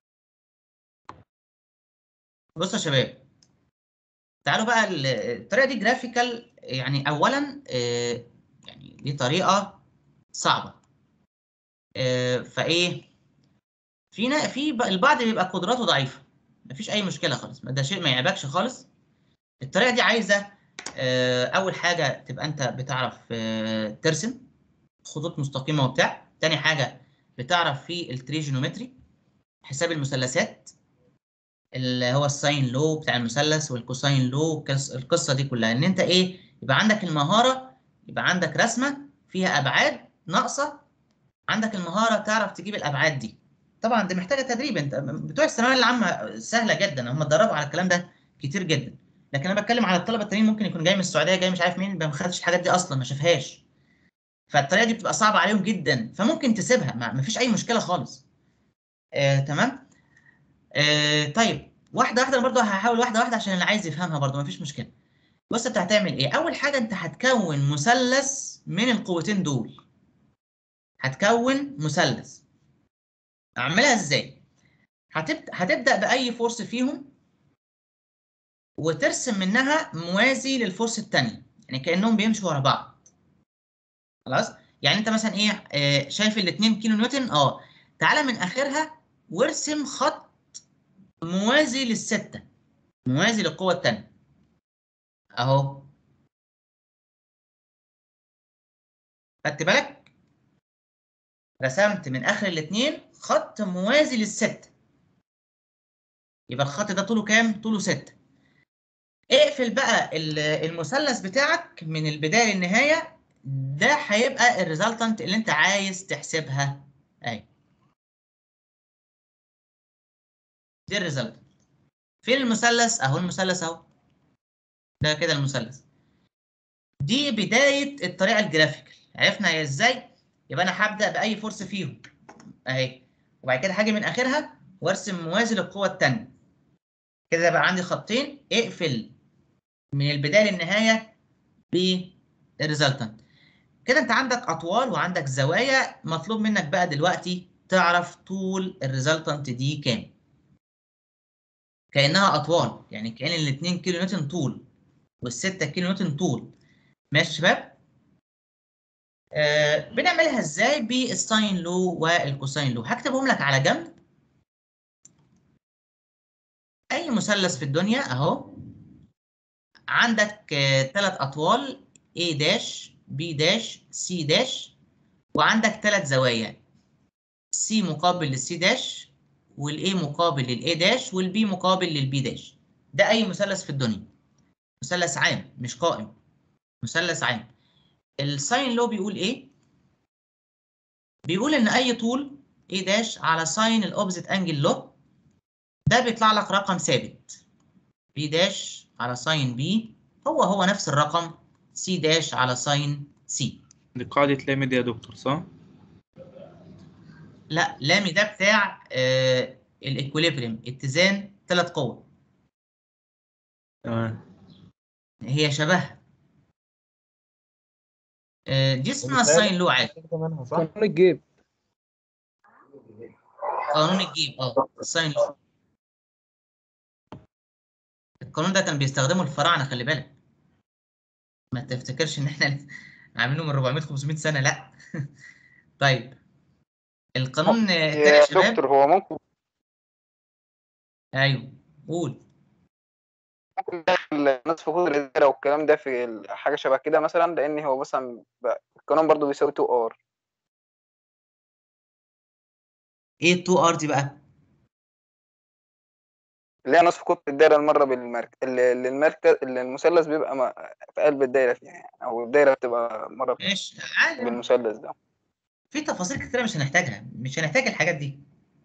بصوا يا شباب تعالوا بقى ال- الطريقه دي جرافيكال يعني اولا آه، يعني دي طريقه صعبه آه، فايه في نا- في ب- البعض بيبقى قدراته ضعيفه مفيش اي مشكله خالص ده شيء ما يعيبكش خالص الطريقه دي عايزه آه، اول حاجه تبقى انت بتعرف آه، ترسم خطوط مستقيمه وبتاع تاني حاجه بتعرف في التريجونومتري حساب المثلثات اللي هو الساين لو بتاع المثلث والكوساين لو والقص- القصه دي كلها ان انت ايه يبقى عندك المهاره يبقى عندك رسمه فيها ابعاد ناقصه عندك المهاره تعرف تجيب الابعاد دي طبعا دي محتاجه تدريب انت بتوع الثانويه العامه سهله جدا هم اتدربوا على الكلام ده كتير جدا لكن انا بتكلم على الطلبه التانيين ممكن يكون جاي من السعوديه جاي مش عارف مين ما خدش الحاجات دي اصلا ما شافهاش فالطريقه دي بتبقى صعبه عليهم جدا فممكن تسيبها ما ما فيش اي مشكله خالص آه، تمام آه، طيب واحده واحده أنا برضو هحاول واحده واحده عشان اللي عايز يفهمها برضو ما فيش مشكله بص انت هتعمل ايه اول حاجه انت هتكون مثلث من القوتين دول هتكون مثلث اعملها ازاي هتبدا هتبدا باي فورس فيهم وترسم منها موازي للفورس الثانيه يعني كانهم بيمشوا ورا بعض خلاص يعني انت مثلا ايه آه شايف ال 2 كيلو نيوتن اه تعالى من اخرها وارسم خط موازي للستة موازي للقوة التانية اهو خدت بالك رسمت من اخر الاتنين خط موازي للستة يبقى الخط ده طوله كام طوله 6 اقفل بقى ال- المثلث بتاعك من البدايه للنهايه ده هيبقى الريزلتنت اللي انت عايز تحسبها اهي دي الريزلت فين المثلث اهو المثلث اهو ده كده المثلث دي بدايه الطريقه الجرافيكال عرفنا هي ازاي يبقى انا هبدا باي فورس فيهم اهي وبعد كده هاجي من اخرها وارسم موازي للقوه الثانيه كده بقى عندي خطين اقفل من البدايه للنهايه بالريزلتنت كده انت عندك اطوال وعندك زوايا مطلوب منك بقى دلوقتي تعرف طول الريزلتنت دي كام كانها اطوال يعني كان ال 2 كيلو نيوتن طول وال 6 كيلو نيوتن طول ماشي يا شباب آه بنعملها ازاي بالساين لو والكوساين لو هكتبهم لك على جنب اي مثلث في الدنيا اهو عندك ثلاث اطوال A داش B داش C داش وعندك ثلاث زوايا C مقابل للC داش والA مقابل للA داش والB مقابل للB داش ده اي مثلث في الدنيا مثلث عام مش قائم مثلث عام الساين لو بيقول ايه بيقول ان اي طول A داش على ساين الاوبزيت انجل لو ده بيطلع لك رقم ثابت B داش على ساين B هو هو نفس الرقم C داش على ساين C دي قاعدة لامد يا دكتور صح؟ لا لامي ده بتاع آه الايكوليبريم اتزان ثلاث قوى تمام هي شبهها آه دي اسمها الساين لو عادي صح؟ الجيب قانون الجيب اه الساين لو القانون ده كان بيستخدمه الفراعنه خلي بالك ما تفتكرش ان احنا عاملينه من 400 500 سنه لا طيب القانون التاني يا يا شباب دكتور هو ممكن ايوه قول ممكن داخل نصف قطر الدايرة والكلام ده في ال- حاجة شبه كده مثلا لأن هو مثلا ب- القانون برضو بيساوي 2 ار ايه 2 ار دي بقى اللي هي نصف قطر الدايرة المرة بالمركز اللي اللي المركز اللي المثلث بيبقى م- في قلب الدايرة فيها يعني أو الدايرة بتبقى مرة ماشي عادي بالمثلث ده في تفاصيل كتيره مش هنحتاجها مش هنحتاج الحاجات دي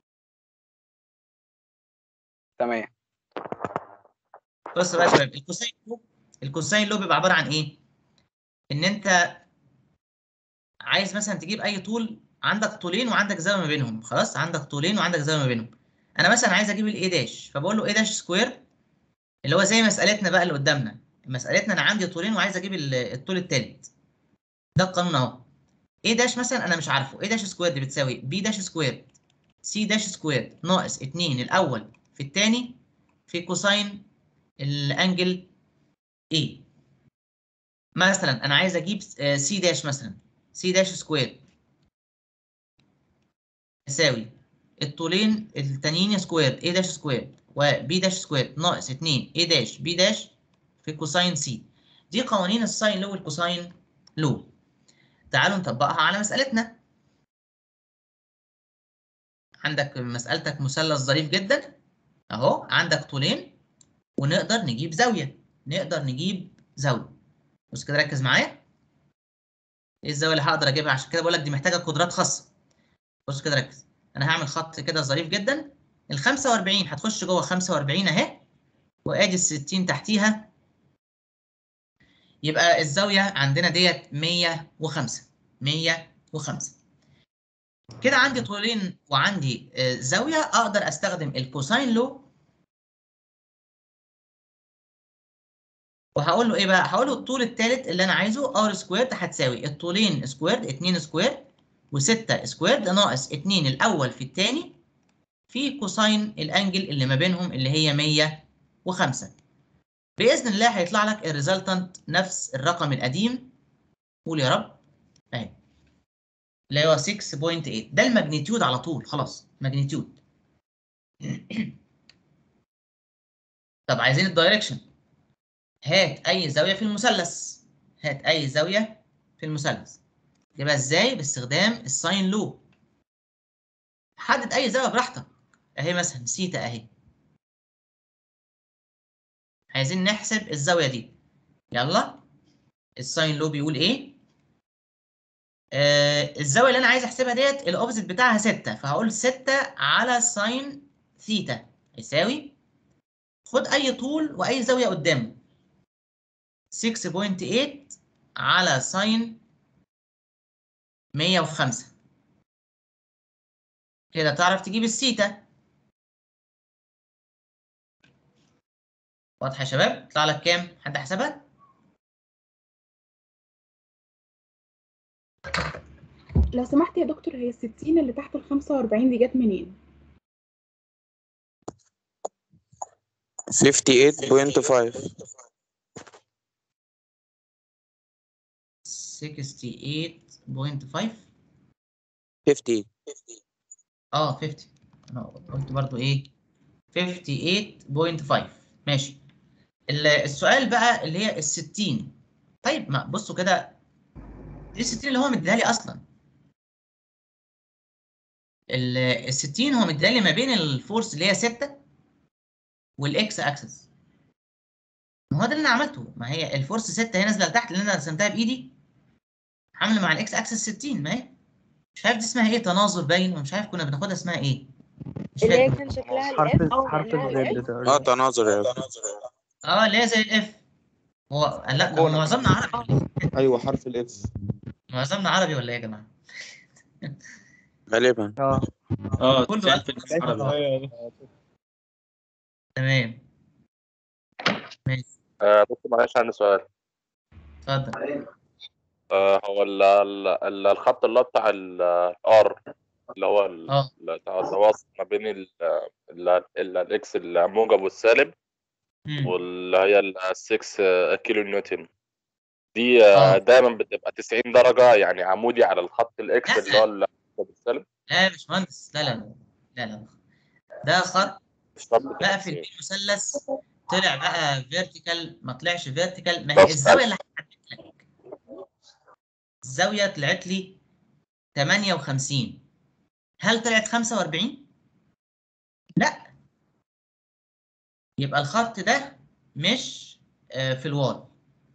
تمام بص بقى يا شباب الكوساين لو الكوساين لو بيبقى عباره عن ايه ان انت عايز مثلا تجيب اي طول عندك طولين وعندك زاويه ما بينهم خلاص عندك طولين وعندك زاويه ما بينهم انا مثلا عايز اجيب الاي داش فبقول له اي داش سكوير اللي هو زي مسالتنا بقى اللي قدامنا مسالتنا انا عندي طولين وعايز اجيب ال- الطول الثالث ده القانون اهو اي داش مثلا انا مش عارفه اي داش سكوير دي بتساوي بي داش سكوير سي داش سكوير ناقص 2 الاول في الثاني في كوساين الانجل A مثلا انا عايز اجيب سي داش مثلا سي داش سكوير يساوي الطولين التانيين سكوير A داش سكوير وB داش سكوير ناقص 2 A داش B داش في كوساين سي دي قوانين الساين لو والكوساين لو تعالوا نطبقها على مسألتنا عندك مسألتك مثلث ظريف جدا اهو عندك طولين ونقدر نجيب زاوية نقدر نجيب زاوية بص كده ركز معايا ايه الزاوية اللي هقدر اجيبها عشان كده بقول لك دي محتاجة قدرات خاصة بص كده ركز انا هعمل خط كده ظريف جدا ال 45 هتخش جوه 45 اهي وادي ال 60 تحتيها يبقى الزاوية عندنا ديت 105 105 كده عندي طولين وعندي آه، زاوية اقدر استخدم الكوساين لو وهقول له ايه بقى هقول له الطول الثالث اللي انا عايزه ار سكويرد هتساوي الطولين سكويرد 2 سكويرد و6 سكويرد ناقص 2 الاول في الثاني في كوساين الانجل اللي ما بينهم اللي هي 105 باذن الله هيطلع لك الريزلتنت نفس الرقم القديم قول يا رب اهي اللي هو 6.8 ده الماجنتيود على طول خلاص ماجنتيود طب عايزين الدايركشن هات اي زاويه في المثلث هات اي زاويه في المثلث يبقى ازاي باستخدام الساين لو حدد اي زاويه براحتك اهي مثلا سيتا اهي عايزين نحسب الزاويه دي يلا الساين لو بيقول ايه آه الزاويه اللي انا عايز احسبها ديت الاوبزيت بتاعها 6 فهقول 6 على ساين ثيتا يساوي خد اي طول واي زاويه قدامه 6.8 على ساين 105 كده تعرف تجيب السيتا واضحه يا شباب يطلع لك كام حد حسبها لو سمحت يا دكتور هي الستين اللي تحت الخمسة وأربعين دي جت منين؟ 58.5 68.5 50 اه 50 انا قلت برضو ايه 58.5 ماشي ال- السؤال بقى اللي هي ال 60 طيب ما بصوا كده دي ال 60 اللي هو مديها لي اصلا ال ال 60 هو مديها لي ما بين الفورس اللي هي 6 والاكس اكسس ما هو ده اللي انا عملته ما هي الفورس 6 هي نازله لتحت اللي انا رسمتها بايدي عامله مع الاكس اكسس 60 ما هي مش عارف دي اسمها ايه تناظر باين ومش عارف كنا بناخدها اسمها ايه مش اللي هي فاكر كان شكلها حرف الاف حرف اللي هي الزد الاف اه تناظر يا اه اللي هي زي الاف هو لا ده هو معظمنا عربي ولا إيه؟ ايوه حرف الاف معظمنا عربي ولا ايه يا جماعه غالبا اه اه كله تسأل في الناس عربي تمام ماشي آه دكتور معلش عندي سؤال اتفضل آه هو ال ال ال الخط اللي هو بتاع الار اللي هو ال- اه ال- بتاع التواصل ما بين ال ال ال الاكس الموجب والسالب مم. واللي هي ال 6 كيلو نيوتن دي آه، دايما بتبقى 90 درجة يعني عمودي على الخط الاكس اللي هو الموجب والسالب لا يا باشمهندس لا لا لا لا لا ده خط مش شرط بقى في البي مثلث طلع بقى فيرتيكال ما طلعش فيرتيكال ما هي الزاويه اللي هحدد لك الزاويه طلعت لي 58 هل طلعت 45 لا يبقى الخط ده مش آه، في الواي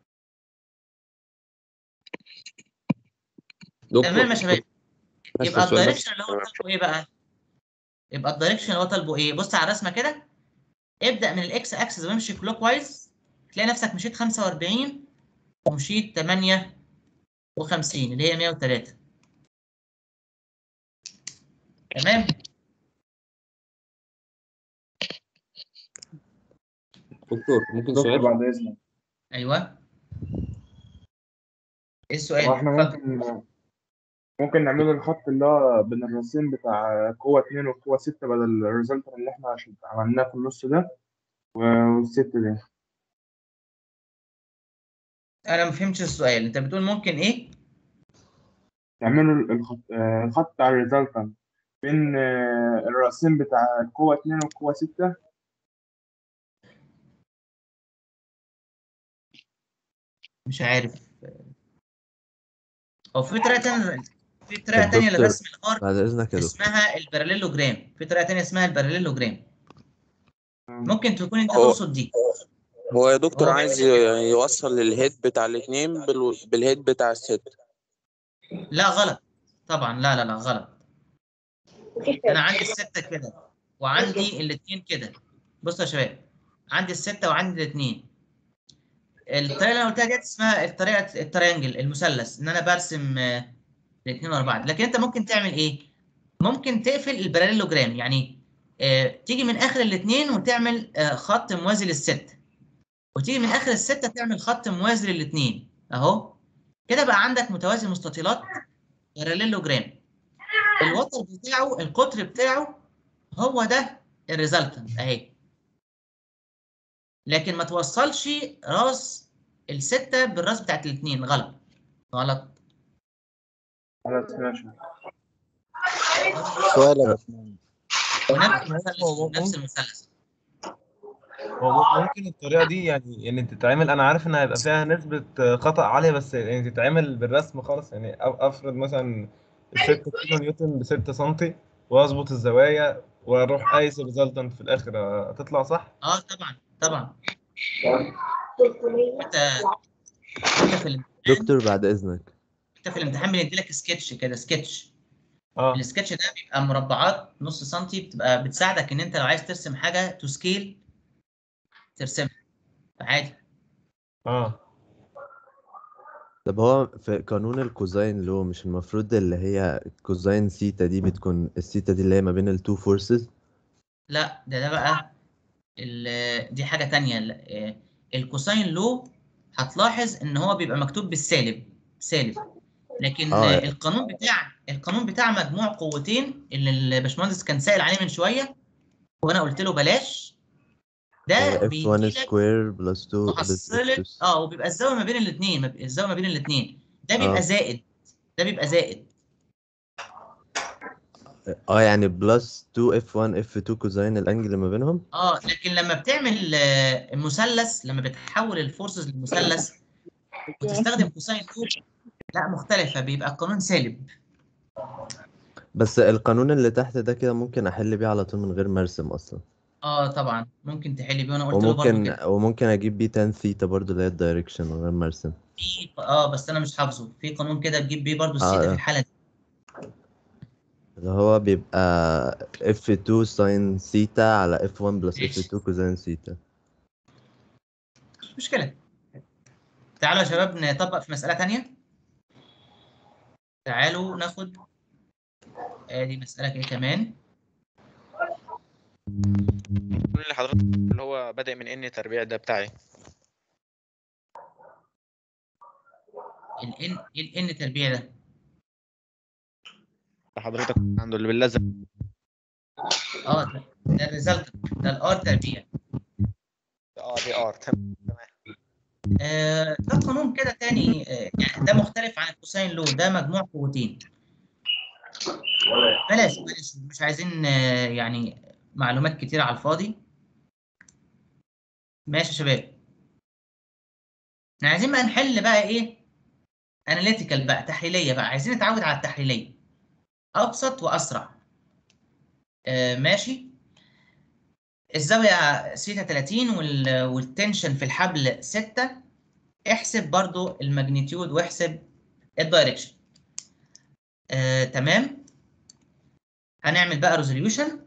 تمام يا شباب بس يبقى السؤال الدايركشن بس اللي هو طالبه ايه بقى يبقى الدايركشن اللي هو طالبه ايه بص على الرسمه كده ابدا من الاكس اكسس وامشي كلوك وايز تلاقي نفسك مشيت 45 ومشيت 58 اللي هي 103 تمام دكتور ممكن دكتور سؤال بعد اذنك ايوه ايه السؤال هو احنا اتفضل ممكن ممكن نعمل الخط اللي هو بين الراسين بتاع قوة اتنين وقوة ستة بدل الريزلتر اللي احنا عشان عملناه في النص ده و- والست دي انا ما فهمتش السؤال انت بتقول ممكن ايه تعملوا الخط آه، الخط بتاع الريزلتر بين آه، الراسين بتاع قوة اتنين وقوة ستة مش عارف هو في طريقه تانية في طريقه طب تانية دكتور، لرسم الار بعد اذنك يا دكتور اسمها الباراليلوجرام في طريقه تانية اسمها الباراليلوجرام ممكن تكون انت هو- تقصد دي هو يا دكتور هو- عايز ي- يوصل الهيد بتاع الاتنين بال... بالهيد بتاع الست لا غلط طبعا لا لا لا غلط انا عندي الستة كده وعندي الاتنين كده بصوا يا شباب عندي الستة وعندي الاتنين الطريقة اللي انا قلتها ديت اسمها الطريقة التريانجل المثلث ان انا برسم آه، الاتنين ورا بعض لكن انت ممكن تعمل ايه؟ ممكن تقفل الباراليلوجرام يعني آه تيجي من اخر الاتنين وتعمل آه خط موازي للستة وتيجي من اخر الستة تعمل خط موازي للاتنين اهو كده بقى عندك متوازي مستطيلات باراليلوجرام الوتر بتاعه القطر بتاعه هو ده الريزلتنت اهي لكن ما توصلش راس الستة بالراس بتاعت الاثنين غلط غلط خلاص ماشي سؤال يا باشمهندس نفس المثلث نفس المثلث هو ممكن الطريقة دي يعني يعني تتعمل أنا عارف إن هيبقى فيها نسبة خطأ عالية بس يعني تتعمل بالرسم خالص يعني أف- أفرض مثلا الستة كيلو نيوتن بستة سنتي وأظبط الزوايا وأروح قايس الريزلتنت في الآخر هتطلع صح؟ اه طبعا طبعا انت انت في الامتحان دكتور بعد اذنك انت في الامتحان بندي لك سكتش كده سكتش اه السكتش ده بيبقى مربعات نص سنتي بتبقى بتساعدك ان انت لو عايز ترسم حاجه تو سكيل ترسمها عادي اه طب هو في قانون الكوزاين لو مش المفروض اللي هي كوزاين سيتا دي بتكون السيتا دي اللي هي ما بين التو فورسز لا ده ده بقى ال- دي حاجه تانية ال- آه، الكوساين لو هتلاحظ ان هو بيبقى مكتوب بالسالب سالب لكن آه. آه، القانون بتاع القانون بتاع مجموع قوتين اللي الباشمهندس كان سائل عليه من شويه وانا قلت له بلاش ده اف 1 بيديلك سكوير بلس 2 محصله اه وبيبقى الزاويه ما بين الاثنين الزاويه ما بين الاثنين ده بيبقى آه. زائد ده بيبقى زائد اه يعني بلس 2 اف 1 اف 2 كوزاين الانجل اللي ما بينهم اه لكن لما بتعمل آه، المثلث لما بتحول الفورسز للمثلث وتستخدم كوساين 2 لا مختلفه بيبقى القانون سالب بس القانون اللي تحت ده كده ممكن احل بيه على طول من غير ما ارسم اصلا اه طبعا ممكن تحل بيه وانا قلت له برضه وممكن كده وممكن اجيب بيه تان ثيتا برضه اللي هي الدايركشن من غير ما ارسم في اه بس انا مش حافظه في قانون كده تجيب بيه برضه السيتا آه. في الحاله دي اللي هو بيبقى F2 ساين ثيتا على F1 بلس F2 كوزين ثيتا مش مشكله تعالوا يا شباب نطبق في مساله تانية تعالوا ناخد ادي مساله كده كمان قول لي حضرتك اللي هو بادئ من ان تربيع ده بتاعي الان ايه الان تربيع ده حضرتك عنده اللي باللزق اه ده, ده الريزلت ده الار تربيع اه دي ار تمام آه ده قانون كده تاني آه يعني ده مختلف عن الكوساين لو ده مجموع قوتين بلاش بلاش مش عايزين آه يعني معلومات كتير على الفاضي ماشي يا شباب احنا عايزين بقى نحل بقى ايه اناليتيكال بقى تحليليه بقى عايزين نتعود على التحليليه ابسط واسرع آه ماشي الزاويه سيتا 30 وال- والتنشن في الحبل 6 احسب برضو الماجنتيود واحسب الدايركشن آه تمام هنعمل بقى ريزوليوشن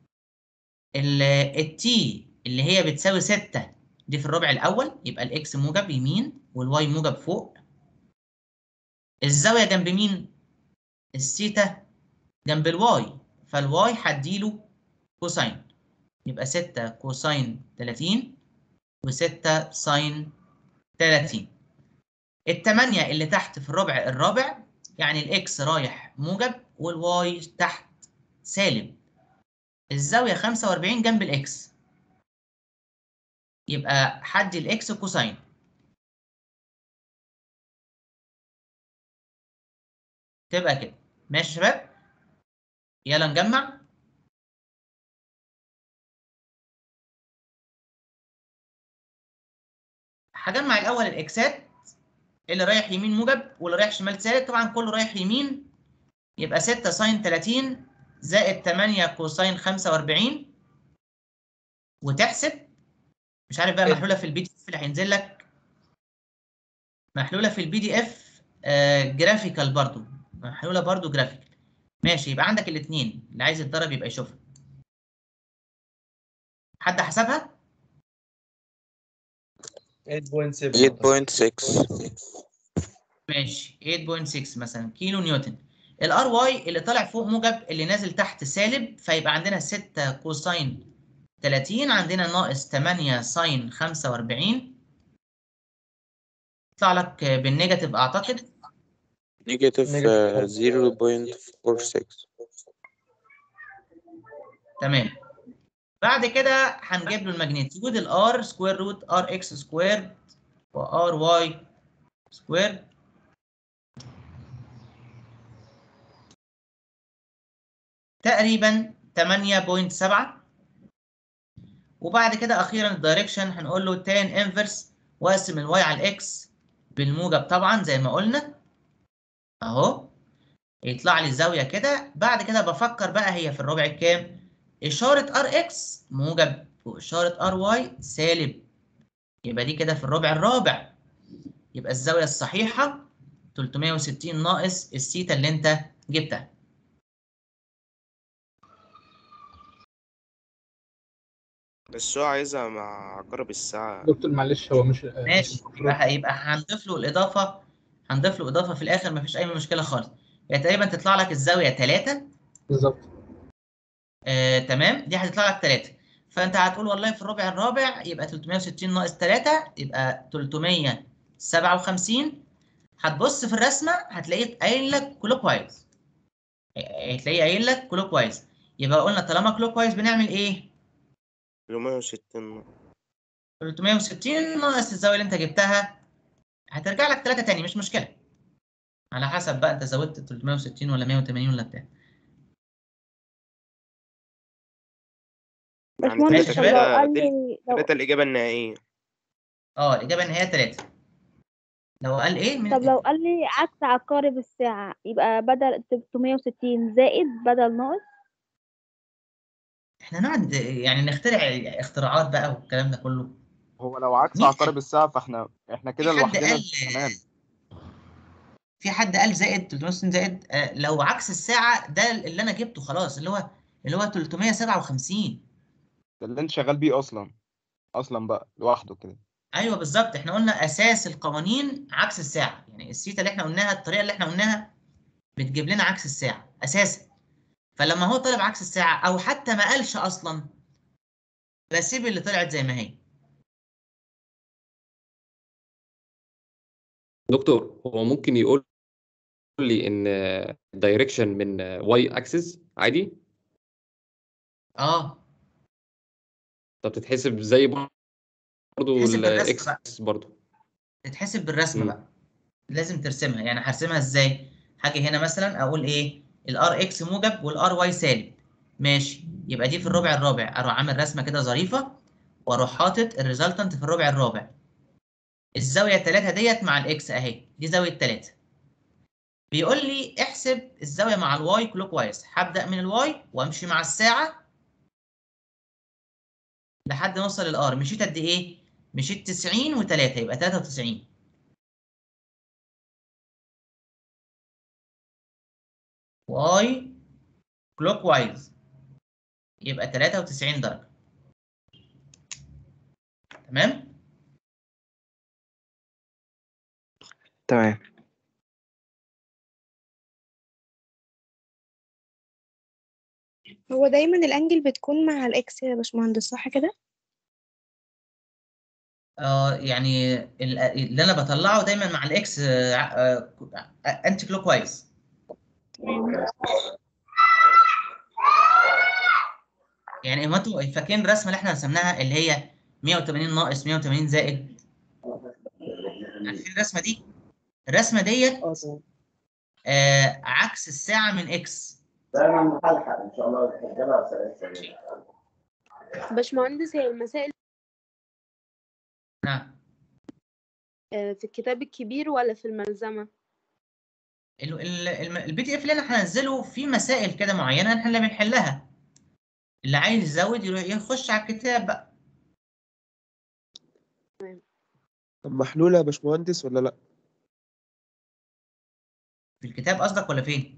التي اللي هي بتساوي 6 دي في الربع الاول يبقى الاكس موجب يمين والواي موجب فوق الزاويه جنب مين الثيتا جنب الواي فالواي هديله كوساين يبقى 6 كوساين 30 و6 ساين 30 التمانية اللي تحت في الربع الرابع يعني الاكس رايح موجب والواي تحت سالب الزاوية 45 جنب الاكس يبقى حد الاكس كوساين تبقى كده ماشي يا شباب يلا نجمع هجمع الاول الاكسات اللي رايح يمين موجب واللي رايح شمال سالب طبعا كله رايح يمين يبقى 6 ساين 30 زائد 8 كوساين 45 وتحسب مش عارف بقى محلوله في البي دي اف اللي هينزل لك محلوله في البي دي اف جرافيكال برضو محلوله برضو جرافيكال ماشي يبقى عندك الاثنين اللي عايز يتدرب يبقى يشوفها حد حسبها 8.7 8.6 ماشي 8.6 مثلا كيلو نيوتن الار واي اللي طالع فوق موجب اللي نازل تحت سالب فيبقى عندنا 6 كوساين 30 عندنا ناقص 8 ساين 45 يطلع لك بالنيجاتيف اعتقد نيجاتيف Negative 0.46 تمام بعد كده هنجيب له الماجنتيود الار سكوير روت ار اكس سكوير وار واي سكوير تقريبا 8.7 وبعد كده اخيرا الدايركشن هنقول له تان انفرس واقسم الواي على الاكس بالموجب طبعا زي ما قلنا اهو يطلع لي الزاويه كده بعد كده بفكر بقى هي في الربع الكام اشاره ار اكس موجب واشاره ار واي سالب يبقى دي كده في الربع الرابع يبقى الزاوية الصحيحة 360 ناقص السيتا اللي انت جبتها بس هو عايزها مع عقارب الساعة دكتور معلش هو مش ماشي يبقى يبقى هنضيف له الإضافة هنضيف له إضافة في الآخر مفيش أي مشكلة خالص يعني تقريبا تطلع لك الزاوية 3 بالظبط آه، تمام دي هتطلع لك 3 فانت هتقول والله في الربع الرابع يبقى 360 ناقص 3 يبقى 357 هتبص في الرسمه هتلاقيه قايل لك كلوك وايز هتلاقيه قايل لك كلوك وايز يبقى قلنا طالما كلوك وايز بنعمل ايه 360 360 ناقص الزاويه اللي انت جبتها هترجع لك 3 تاني مش مشكله على حسب بقى انت زودت 360 ولا 180 ولا بتاع يعني باشمهندس تلاتة طب لو كده قال دي لي لو تلاتة الإجابة النهائية اه الاجابه ان هي 3 لو قال ايه من طب لو قال لي عكس عقارب الساعة يبقى بدل 360 زائد بدل ناقص احنا نقعد يعني نخترع اختراعات بقى والكلام ده كله هو لو عكس مين عقارب الساعة فاحنا احنا كده في حد لوحدنا قال تمام في حد قال زائد 360 زائد آه، لو عكس الساعة ده اللي أنا جبته خلاص اللي هو اللي هو 357 ده اللي انت شغال بيه اصلا اصلا بقى لوحده كده أيوه بالظبط إحنا قلنا أساس القوانين عكس الساعة يعني السيتا اللي إحنا قلناها الطريقة اللي إحنا قلناها بتجيب لنا عكس الساعة أساسا فلما هو طلب عكس الساعة أو حتى ما قالش أصلا بسيب اللي طلعت زي ما هي دكتور هو ممكن يقول لي ان دايركشن من واي اكسس عادي أه طب تتحسب زي برضه تتحسب بالرسم الاكس بقى برضه تتحسب بالرسم مم. بقى لازم ترسمها يعني هرسمها ازاي هاجي هنا مثلا اقول ايه الار اكس موجب والار واي سالب ماشي يبقى دي في الربع الرابع اروح عامل رسمه كده ظريفه واروح حاطط الريزلتنت في الربع الرابع الزاويه 3 ديت مع الاكس اهي دي زاويه 3 بيقول لي احسب الزاويه مع الواي كلوك وايز هبدا من الواي وامشي مع الساعه لحد ما اوصل للار مشيت قد ايه مشيت 90 و3 يبقى 93 واي كلوك وايز يبقى 93 درجة تمام تمام هو دايما الانجل بتكون مع الاكس يا باشمهندس صح كده آه يعني ال- اللي انا بطلعه دايما مع الاكس آه آه آه انتي كلوك وايز يعني ما انتوا فاكرين الرسمه اللي احنا رسمناها اللي هي 180 ناقص 180 زائد عارفين الرسمه دي الرسمه ديت آه عكس الساعه من اكس دايما محلحق ان شاء الله الرجاله سريع باشمهندس هي المسائل نعم آه، في الكتاب الكبير ولا في الملزمة البي دي اف اللي انا هنزله فيه مسائل كده معينه احنا اللي بنحلها اللي عايز يزود يروح يخش على الكتاب بقى طب محلولة يا باشمهندس ولا لأ؟ في الكتاب قصدك ولا فين؟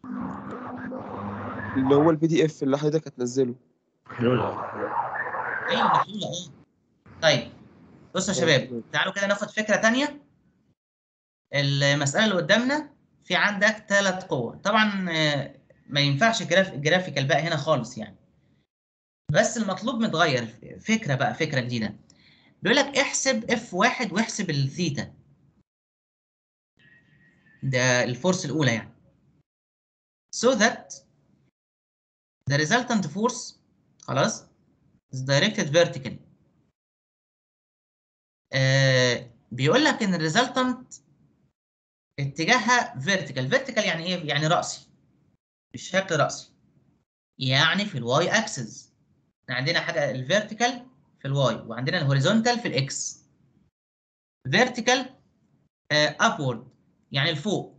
اللي هو البي دي اف اللي حضرتك هتنزله ايوه محلوله اه طيب بصوا يا شباب تعالوا كده ناخد فكره تانية المساله اللي قدامنا في عندك ثلاث قوى طبعا آه، ما ينفعش جراف جرافيكال بقى هنا خالص يعني بس المطلوب متغير فكره بقى فكره جديده بيقول لك احسب اف واحد واحسب الثيتا ده الفورس الاولى يعني so that the resultant force خلاص is directed vertically آه بيقول لك ان الريزلتنت اتجاهها vertical vertical يعني ايه يعني رأسي بالشكل رأسي يعني في الواي اكسس عندنا حاجه الفيرتيكال في الواي وعندنا الهوريزونتال في الاكس فيرتيكال ابورد يعني لفوق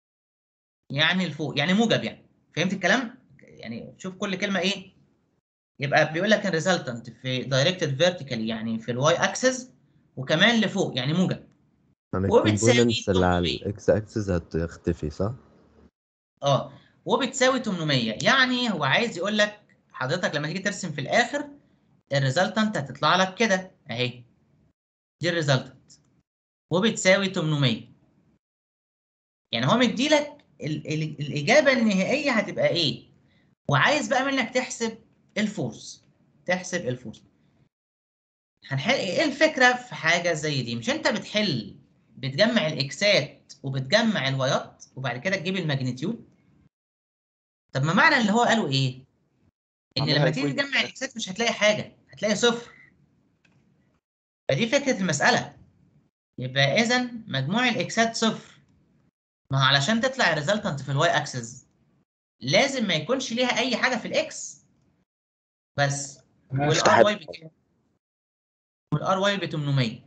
يعني لفوق يعني موجب يعني فهمت الكلام يعني شوف كل كلمه ايه يبقى بيقول لك الريزلتنت في دايركتد فيرتيكال يعني في الواي اكسس وكمان لفوق يعني موجب يعني وبتساوي الكومبوننتس اللي على الاكس اكسس هتختفي صح؟ اه وبتساوي 800 يعني هو عايز يقول لك حضرتك لما تيجي ترسم في الاخر الريزلتنت هتطلع لك كده اهي دي الريزلتنت وبتساوي 800 يعني هو مديلك ال ال الاجابه النهائيه هتبقى ايه وعايز بقى منك تحسب الفورس تحسب الفورس هنحل ايه الفكره في حاجه زي دي مش انت بتحل بتجمع الاكسات وبتجمع الوايات وبعد كده تجيب الماجنتيود طب ما معنى اللي هو قاله ايه ان عملها لما تيجي equation. تجمع الاكسات مش هتلاقي حاجه هتلاقي صفر فدي فكره المساله يبقى اذا مجموع الاكسات صفر ما هو علشان تطلع الريزلتنت في الواي اكسس لازم ما يكونش ليها اي حاجه في الاكس بس والار واي بكام والار واي ب 800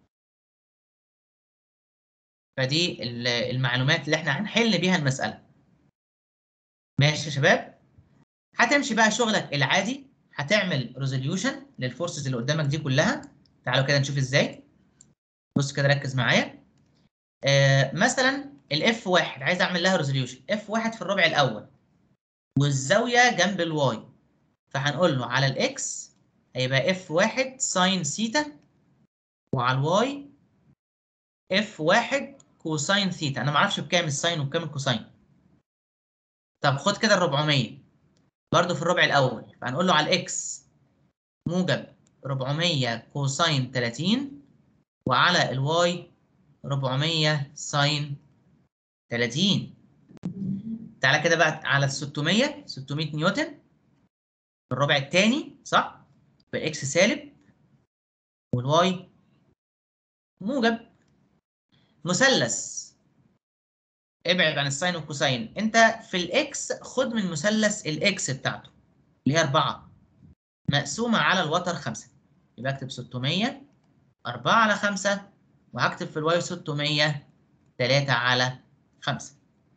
فدي ال- المعلومات اللي احنا هنحل بيها المساله ماشي يا شباب هتمشي بقى شغلك العادي هتعمل ريزوليوشن للفورسز اللي قدامك دي كلها تعالوا كده نشوف ازاي بص كده ركز معايا آه مثلا الاف واحد عايز اعمل لها ريزوليوشن اف واحد في الربع الاول والزاويه جنب الواي فهنقول له على الاكس هيبقى اف واحد ساين سيتا وعلى الواي اف واحد كوساين ثيتا انا ما اعرفش بكام الساين وبكام الكوساين طب خد كده ال 400 برضه في الربع الاول فهنقول له على الاكس موجب 400 كوساين 30 وعلى الواي 400 ساين 30 تعالى كده بقى على ال 600 600 نيوتن في الربع الثاني صح باكس سالب والواي موجب مثلث ابعد عن الساين والكوساين انت في الاكس خد من مثلث الاكس بتاعته اللي هي 4 مقسومه على الوتر 5 يبقى اكتب 600 4 على 5 وهكتب في الواي 600 3 على 5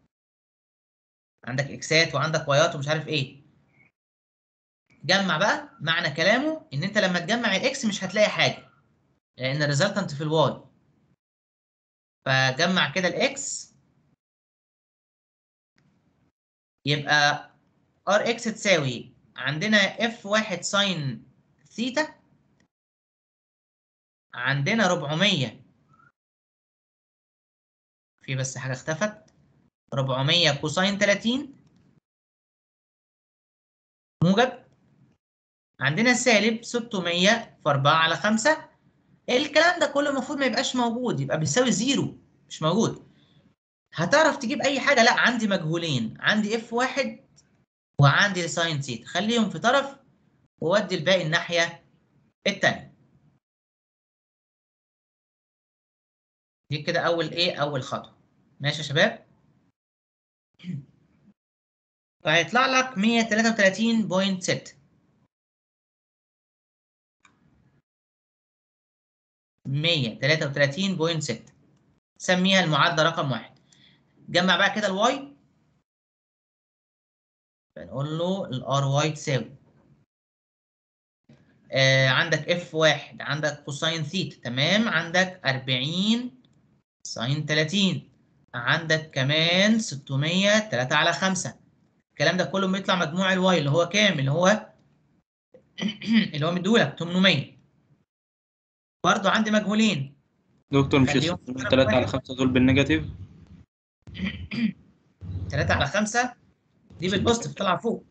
عندك اكسات وعندك وايات ومش عارف ايه جمع بقى معنى كلامه ان انت لما تجمع الاكس مش هتلاقي حاجه لان الريزلتنت في الواي فجمع كده الاكس يبقى ار اكس تساوي عندنا اف واحد ساين ثيتا عندنا 400 في بس حاجه اختفت 400 كوساين 30 موجب عندنا سالب 600 في 4 على 5 الكلام ده كله المفروض ما يبقاش موجود يبقى بيساوي زيرو مش موجود هتعرف تجيب اي حاجه لا عندي مجهولين عندي اف واحد وعندي ساين ثيتا خليهم في طرف وودي الباقي الناحيه التانية دي كده اول ايه اول خطوه ماشي يا شباب فهيطلع لك 133.6 133.6 سميها المعادلة رقم واحد جمع بقى كده الواي فنقول له الار واي تساوي آه عندك اف واحد عندك كوساين ثيتا تمام عندك 40 ساين 30 عندك كمان 600 3 على 5 الكلام ده كله بيطلع مجموع الواي اللي هو كام اللي هو اللي هو مديهولك 800 برضو عندي مجهولين دكتور مش خليهم ال في 3 على واحد. 5 دول بالنيجاتيف 3 على 5 دي بالبوزيتيف طلع فوق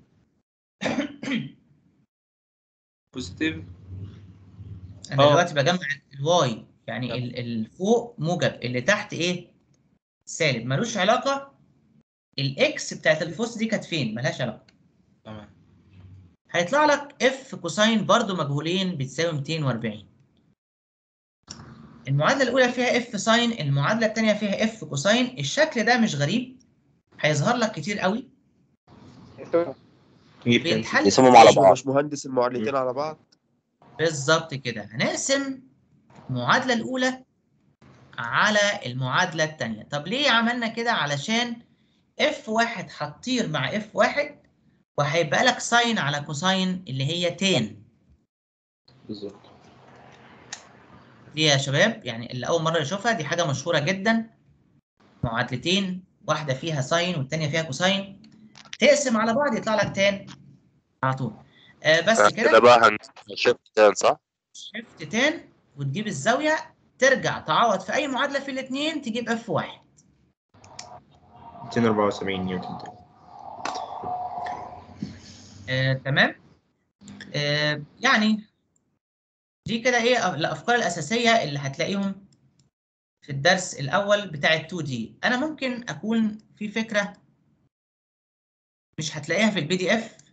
بوزيتيف انا آه. دلوقتي بجمع الواي يعني ال- الفوق موجب اللي تحت ايه سالب ملوش علاقه الاكس بتاعت الفوس دي كانت فين ملهاش علاقه تمام هيطلع لك اف كوساين برضو مجهولين بتساوي 240 المعادله الاولى فيها اف ساين المعادله الثانيه فيها اف كوساين الشكل ده مش غريب هيظهر لك كتير قوي بيتحل يسمهم على إزاي؟ بعض باشمهندس المعادلتين على بعض بالظبط كده هنقسم المعادلة الأولى على المعادلة الثانية طب ليه عملنا كده علشان اف واحد هتطير مع اف واحد وهيبقى لك ساين على كوساين اللي هي تان بالظبط دي يا شباب يعني اللي اول مره يشوفها دي حاجه مشهوره جدا معادلتين واحده فيها ساين والتانيه فيها كوساين تقسم على بعض يطلع لك تان على طول آه بس كده كده بقى هنشيفت تان صح؟ شيفت تان وتجيب الزاويه ترجع تعوض في اي معادله في الاثنين تجيب اف واحد 274 نيوتن تقريبا. آه، تمام آه، يعني دي كده ايه الافكار الاساسيه اللي هتلاقيهم في الدرس الاول بتاع ال 2 دي انا ممكن اكون في فكره مش هتلاقيها في البي دي اف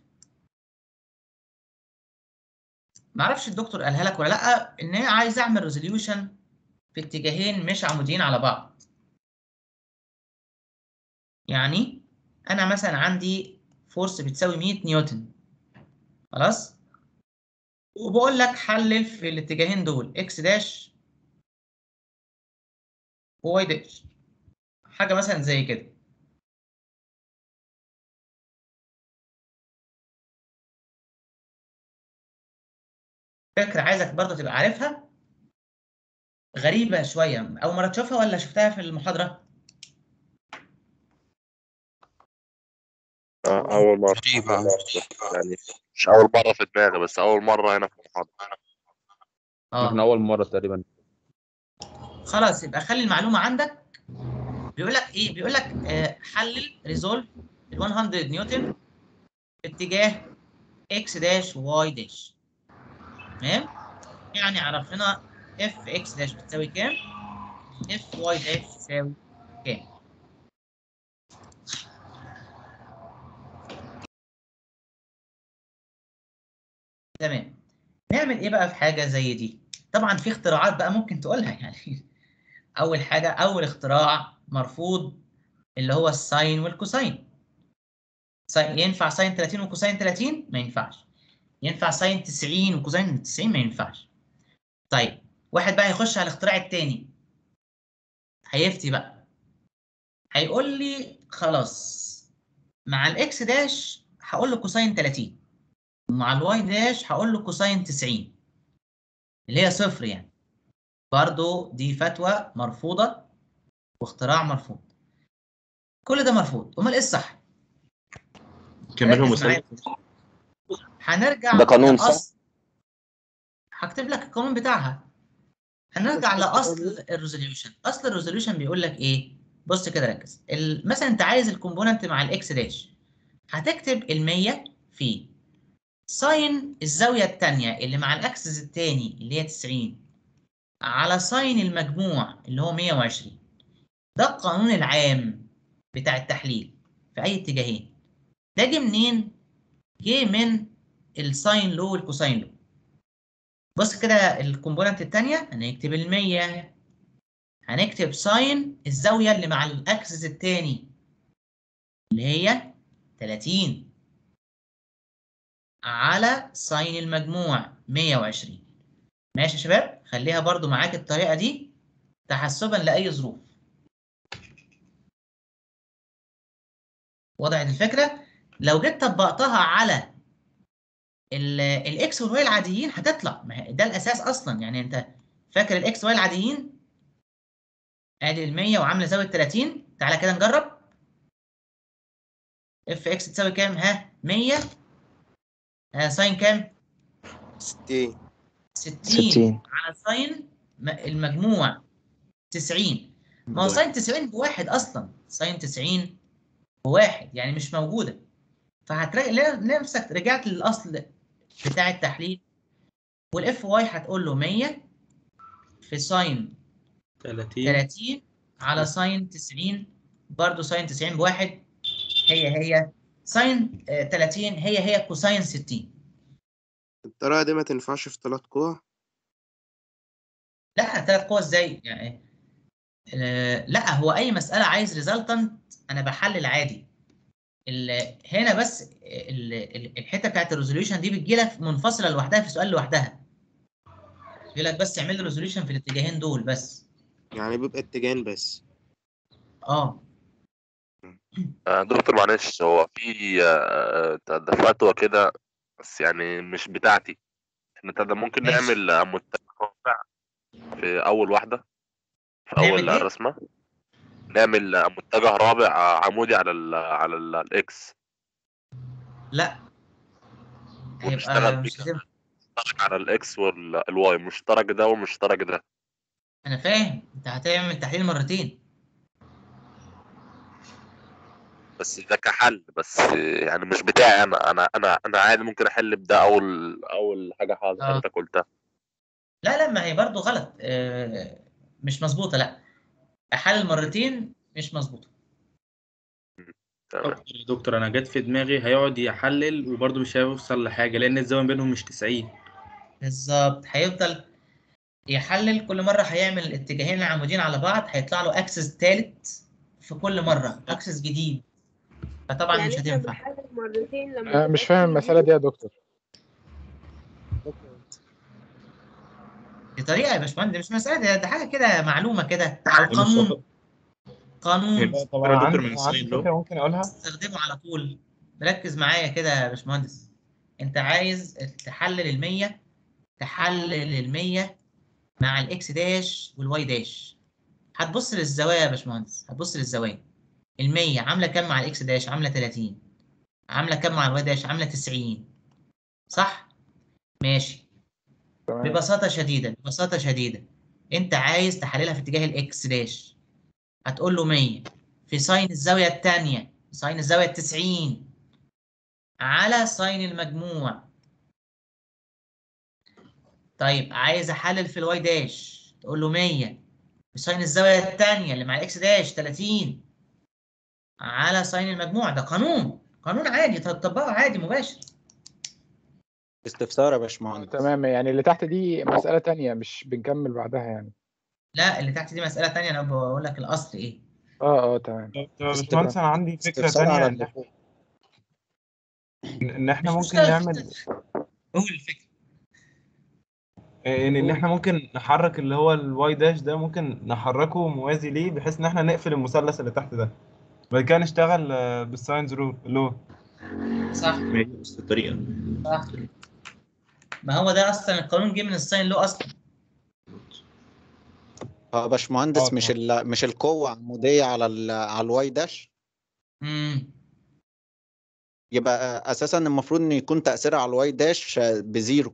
معرفش الدكتور قالها لك ولا لا ان هي عايز اعمل ريزوليوشن في اتجاهين مش عموديين على بعض يعني انا مثلا عندي فورس بتساوي 100 نيوتن خلاص وبقول لك حلل في الاتجاهين دول اكس داش وواي داش حاجه مثلا زي كده فكره عايزك برضه تبقى عارفها غريبه شويه اول مره تشوفها ولا شفتها في المحاضره آه، أول مرة يعني مش أول مرة في دماغي بس أول مرة هنا في المحاضرة اه أول مرة تقريبا خلاص يبقى خلي المعلومه عندك بيقول لك ايه بيقول لك آه حلل ريزولف ال 100 نيوتن في اتجاه اكس داش وواي داش تمام يعني عرفنا اف اكس داش بتساوي كام اف واي داش تساوي كام تمام نعمل ايه بقى في حاجه زي دي طبعا في اختراعات بقى ممكن تقولها يعني اول حاجه اول اختراع مرفوض اللي هو الساين والكوساين ساين ينفع ساين 30 وكوساين 30 ما ينفعش ينفع ساين 90 وكوساين 90 ما ينفعش طيب واحد بقى يخش على الاختراع التاني هيفتي بقى هيقول لي خلاص مع الاكس داش هقول له كوساين 30 ومع الواي داش هقول له كوساين 90 اللي هي صفر يعني برضو دي فتوى مرفوضة واختراع مرفوض كل ده مرفوض امال ايه الصح كملهم ركز معايا. مثلث هنرجع ده قانون صح؟ لأصل هكتب لك القانون بتاعها هنرجع لاصل الريزوليوشن اصل الريزوليوشن بيقول لك ايه بص كده ركز ال- مثلا انت عايز الكومبوننت مع الاكس داش هتكتب ال100 في ساين الزاويه الثانيه اللي مع الاكسس الثاني اللي هي 90 على ساين المجموع اللي هو 120 ده القانون العام بتاع التحليل في اي اتجاهين ده جه منين جه من الساين لو والكوساين لو بص كده الكومبوننت الثانيه هنكتب ال 100 هنكتب ساين الزاويه اللي مع الاكسس الثاني اللي هي 30 على ساين المجموع 120 ماشي يا شباب خليها برضو معاك الطريقه دي تحسبا لاي ظروف وضعت الفكره لو جيت طبقتها على ال- الاكس والواي العاديين هتطلع ما هي ده الاساس اصلا يعني انت فاكر الاكس واي العاديين ادي ال 100 وعامله زاويه 30 تعالى كده نجرب اف اكس تساوي كام ها 100 آه ساين كام 60 60 على ساين م- المجموع 90 ما هو ساين 90 بواحد اصلا ساين 90 بواحد يعني مش موجوده فهتلاقي نفسك رجعت للاصل بتاع التحليل والاف واي هتقول له 100 في ساين 30 30 على ساين 90 برضه ساين 90 بواحد هي هي ساين آه، 30 هي هي كوساين 60 الطريقة دي ما تنفعش في ثلاث قوى لا ثلاث قوى ازاي يعني آه لا هو اي مساله عايز ريزلتنت انا بحلل عادي ال- هنا بس ال- ال- الحته بتاعت الريزوليوشن دي بتجي لك منفصله لوحدها في سؤال لوحدها يقول لك بس اعمل لي ريزوليوشن في الاتجاهين دول بس يعني بيبقى اتجاهين بس اه آه، دكتور معلش هو في آه، آه، ده فتوى كده بس يعني مش بتاعتي احنا ده ممكن ماشي. نعمل آه، متجه رابع في اول واحده في نعمل اول إيه؟ رسمه نعمل آه، متجه رابع آه، عمودي على ال على ال- الاكس لا ونشتغل هيبقى مش بيه هتنفع مشترك على الاكس والواي مشترك ده ومشترك ده انا فاهم انت هتعمل تحليل مرتين بس ده كحل بس آه، يعني مش بتاعي انا انا انا انا عادي ممكن احل بده اول اول حاجه حضرتك قلتها لا لا ما هي برضو غلط آه، مش مظبوطه لا احلل مرتين مش مظبوطه تمام يا دكتور انا جت في دماغي هيقعد يحلل وبرضه مش هيوصل لحاجه لان الزاويه بينهم مش 90 بالظبط هيفضل يحلل كل مره هيعمل الاتجاهين العموديين على بعض هيطلع له اكسس ثالث في كل مره اكسس جديد فطبعا يعني مش احنا هتنفع بنحلل مرتين لما آه، تبقى مش فاهم المسألة دي يا دكتور دي طريقه يا باشمهندس مش مساله ده, ده حاجه كده معلومه كده او قانون قانون طب انا عندي أنا عندي فكره ممكن اقولها استخدمه على طول ركز معايا كده يا باشمهندس انت عايز تحلل ال 100 تحلل ال 100 مع الاكس داش والواي داش هتبص للزوايا يا باشمهندس هتبص للزوايا ال 100 عامله كام مع الاكس داش عامله 30 عامله كام مع الواي داش عامله 90 صح ماشي ببساطه شديده ببساطه شديده انت عايز تحللها في اتجاه الاكس داش هتقول له 100 في ساين الزاويه الثانيه ساين الزاويه 90 على ساين المجموع طيب عايز احلل في الواي داش تقول له 100 في ساين الزاويه الثانيه اللي مع الاكس داش 30 على ساين المجموع ده قانون قانون عادي تطبقه عادي مباشر استفسار يا باشمهندس تمام يعني اللي تحت دي مسألة تانية مش بنكمل بعدها يعني لا اللي تحت دي مساله ثانيه انا بقول لك الاصل ايه اه اه تمام طب يا باشمهندس انا عندي فكره استفسار تانية على ان اللي احنا ان احنا مش ممكن مشكله نعمل قول الفكره ان ان احنا ممكن نحرك اللي هو الواي داش ده ممكن نحركه موازي ليه بحيث ان احنا نقفل المثلث اللي تحت ده بعد كده نشتغل آه، بالساينز رول اللي هو صح نفس الطريقة صح ما هو ده اصلا القانون جه من الساين لو اصلا اه باشمهندس آه، مش ال... مش القوة عمودية على ال... على الواي داش امم يبقى اساسا المفروض ان يكون تأثيرها على الواي داش بزيرو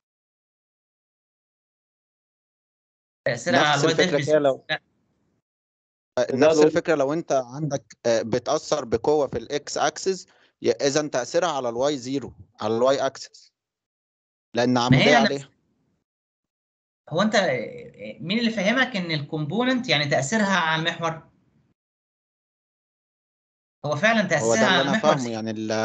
تاثيرها على نفس الواي داش الفكرة بيس- كده لو لا نفس الفكرة لو انت عندك آه، بتأثر بقوة في الاكس اكسس اذا تأثيرها على الواي زيرو على الواي اكسس لان ما عمودية هي عليها هو انت مين اللي فهمك ان الكومبوننت يعني تاثيرها على المحور هو فعلا هو تاثيرها ده على اللي انا المحور فاهمه يعني ال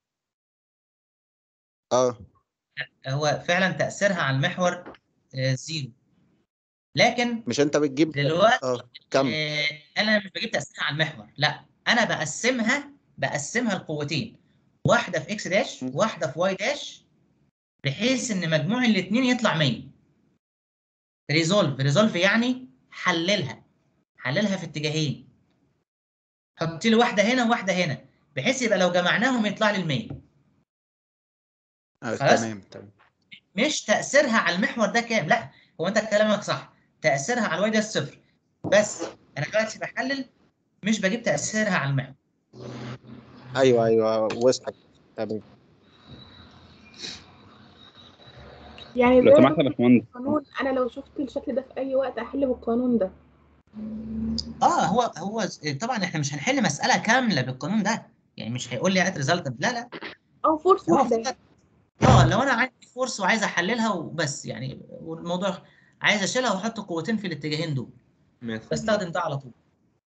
اه هو فعلا تاثيرها على المحور آه، زيرو لكن مش انت بتجيب دلوقتي اه كمل آه، انا مش بجيب تاثيرها على المحور لا انا بقسمها بقسمها لقوتين واحده في اكس داش واحده في واي داش بحيث ان مجموع الاثنين يطلع 100 ريزولف ريزولف يعني حللها حللها في اتجاهين حط لي واحده هنا وواحده هنا بحيث يبقى لو جمعناهم يطلع لي ال 100 آه خلاص؟ تمام تمام مش تاثيرها على المحور ده كام لا هو انت كلامك صح تاثيرها على الواي ده الصفر بس انا دلوقتي بحلل مش بجيب تاثيرها على المحور ايوه ايوه وسعت تمام يعني لو زي سمحت يا باشمهندس القانون انا لو شفت الشكل ده في اي وقت احل بالقانون ده اه هو هو طبعا احنا مش هنحل مساله كامله بالقانون ده يعني مش هيقول لي هات ريزلت لا لا او فورس هو واحده فقط اه لو انا عندي فورس وعايز احللها وبس يعني والموضوع عايز اشيلها واحط قوتين في الاتجاهين دول بستخدم ده على طول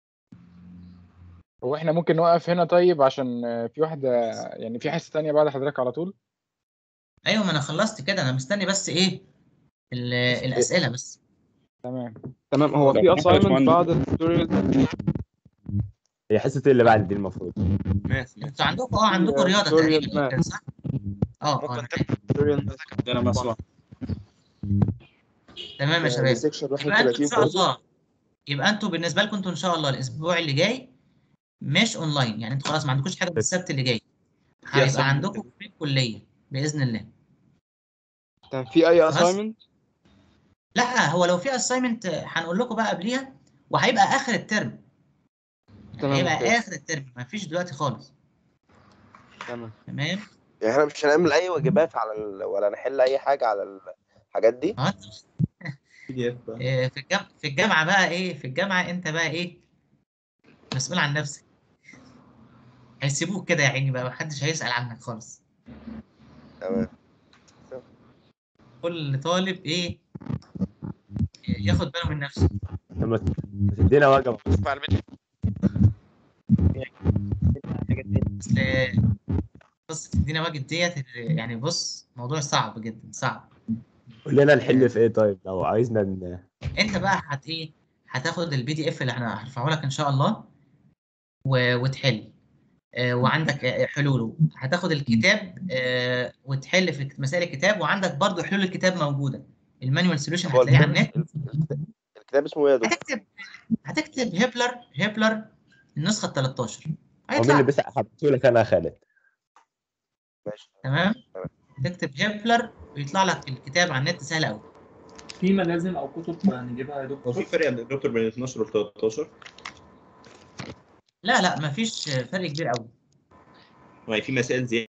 هو احنا ممكن نوقف هنا طيب عشان آه، في واحدة يعني في حصة تانية بعد حضرتك على طول ايوه ما انا خلصت كده انا مستني بس ايه ال- الاسئله بس تمام تمام هو لو في سمحت يا assignment باشمهندس. بعد التوتوريال هي حصة اللي بعد دي المفروض انتوا عندكم اه عندكم في رياضه tutorial تقريبا math. كده صح؟ اه اه أنا عارف. ده انا مسموع تمام يا شباب سيكشن يبقى انتوا ان 31 شاء برضه الله يبقى انتوا بالنسبه لكم انتوا ان شاء الله الاسبوع اللي جاي مش اونلاين يعني انتوا خلاص ما عندكوش حاجه السبت اللي جاي في هيبقى assignment عندكم في الكليه باذن الله كان في اي خلاص؟ اساينمنت لا هو لو في اساينمنت هنقول لكم بقى قبليها وهيبقى اخر الترم تمام هيبقى اوكي اخر الترم ما فيش دلوقتي خالص تمام تمام يعني احنا مش هنعمل اي واجبات على ال... ولا نحل اي حاجه على الحاجات دي اه إيه، في الجامعه في الجامعه بقى ايه في الجامعه انت بقى ايه مسؤول عن نفسك هيسيبوك كده يا عيني بقى محدش هيسأل عنك خالص تمام كل طالب ايه ياخد باله من نفسه لما تدينا وجبه اصل قصه تدينا واجب ديت يعني بص موضوع صعب جدا صعب قول لنا الحل في ايه طيب لو عايزنا ن... انت بقى هت ايه هتاخد البي دي اف اللي احنا هرفعه لك ان شاء الله و... وتحل آه، وعندك آه، حلوله هتاخد الكتاب آه، وتحل في مسائل الكتاب وعندك برضو حلول الكتاب موجوده المانيوال سوليوشن هو هتلاقيه على الكتاب النت الكتاب اسمه ايه يا دكتور؟ هتكتب هتكتب هيبلر هيبلر النسخه ال 13 هو مين هيطلع اللي لك. بيسأل حبيته لك انا يا خالد ماشي تمام تكتب هيبلر ويطلع لك الكتاب على النت سهل قوي في ملازم او كتب هنجيبها يا دكتور هو في فرق يا دكتور بين 12 و 13 لا لا مفيش فرق كبير قوي وهي في مسائل زياده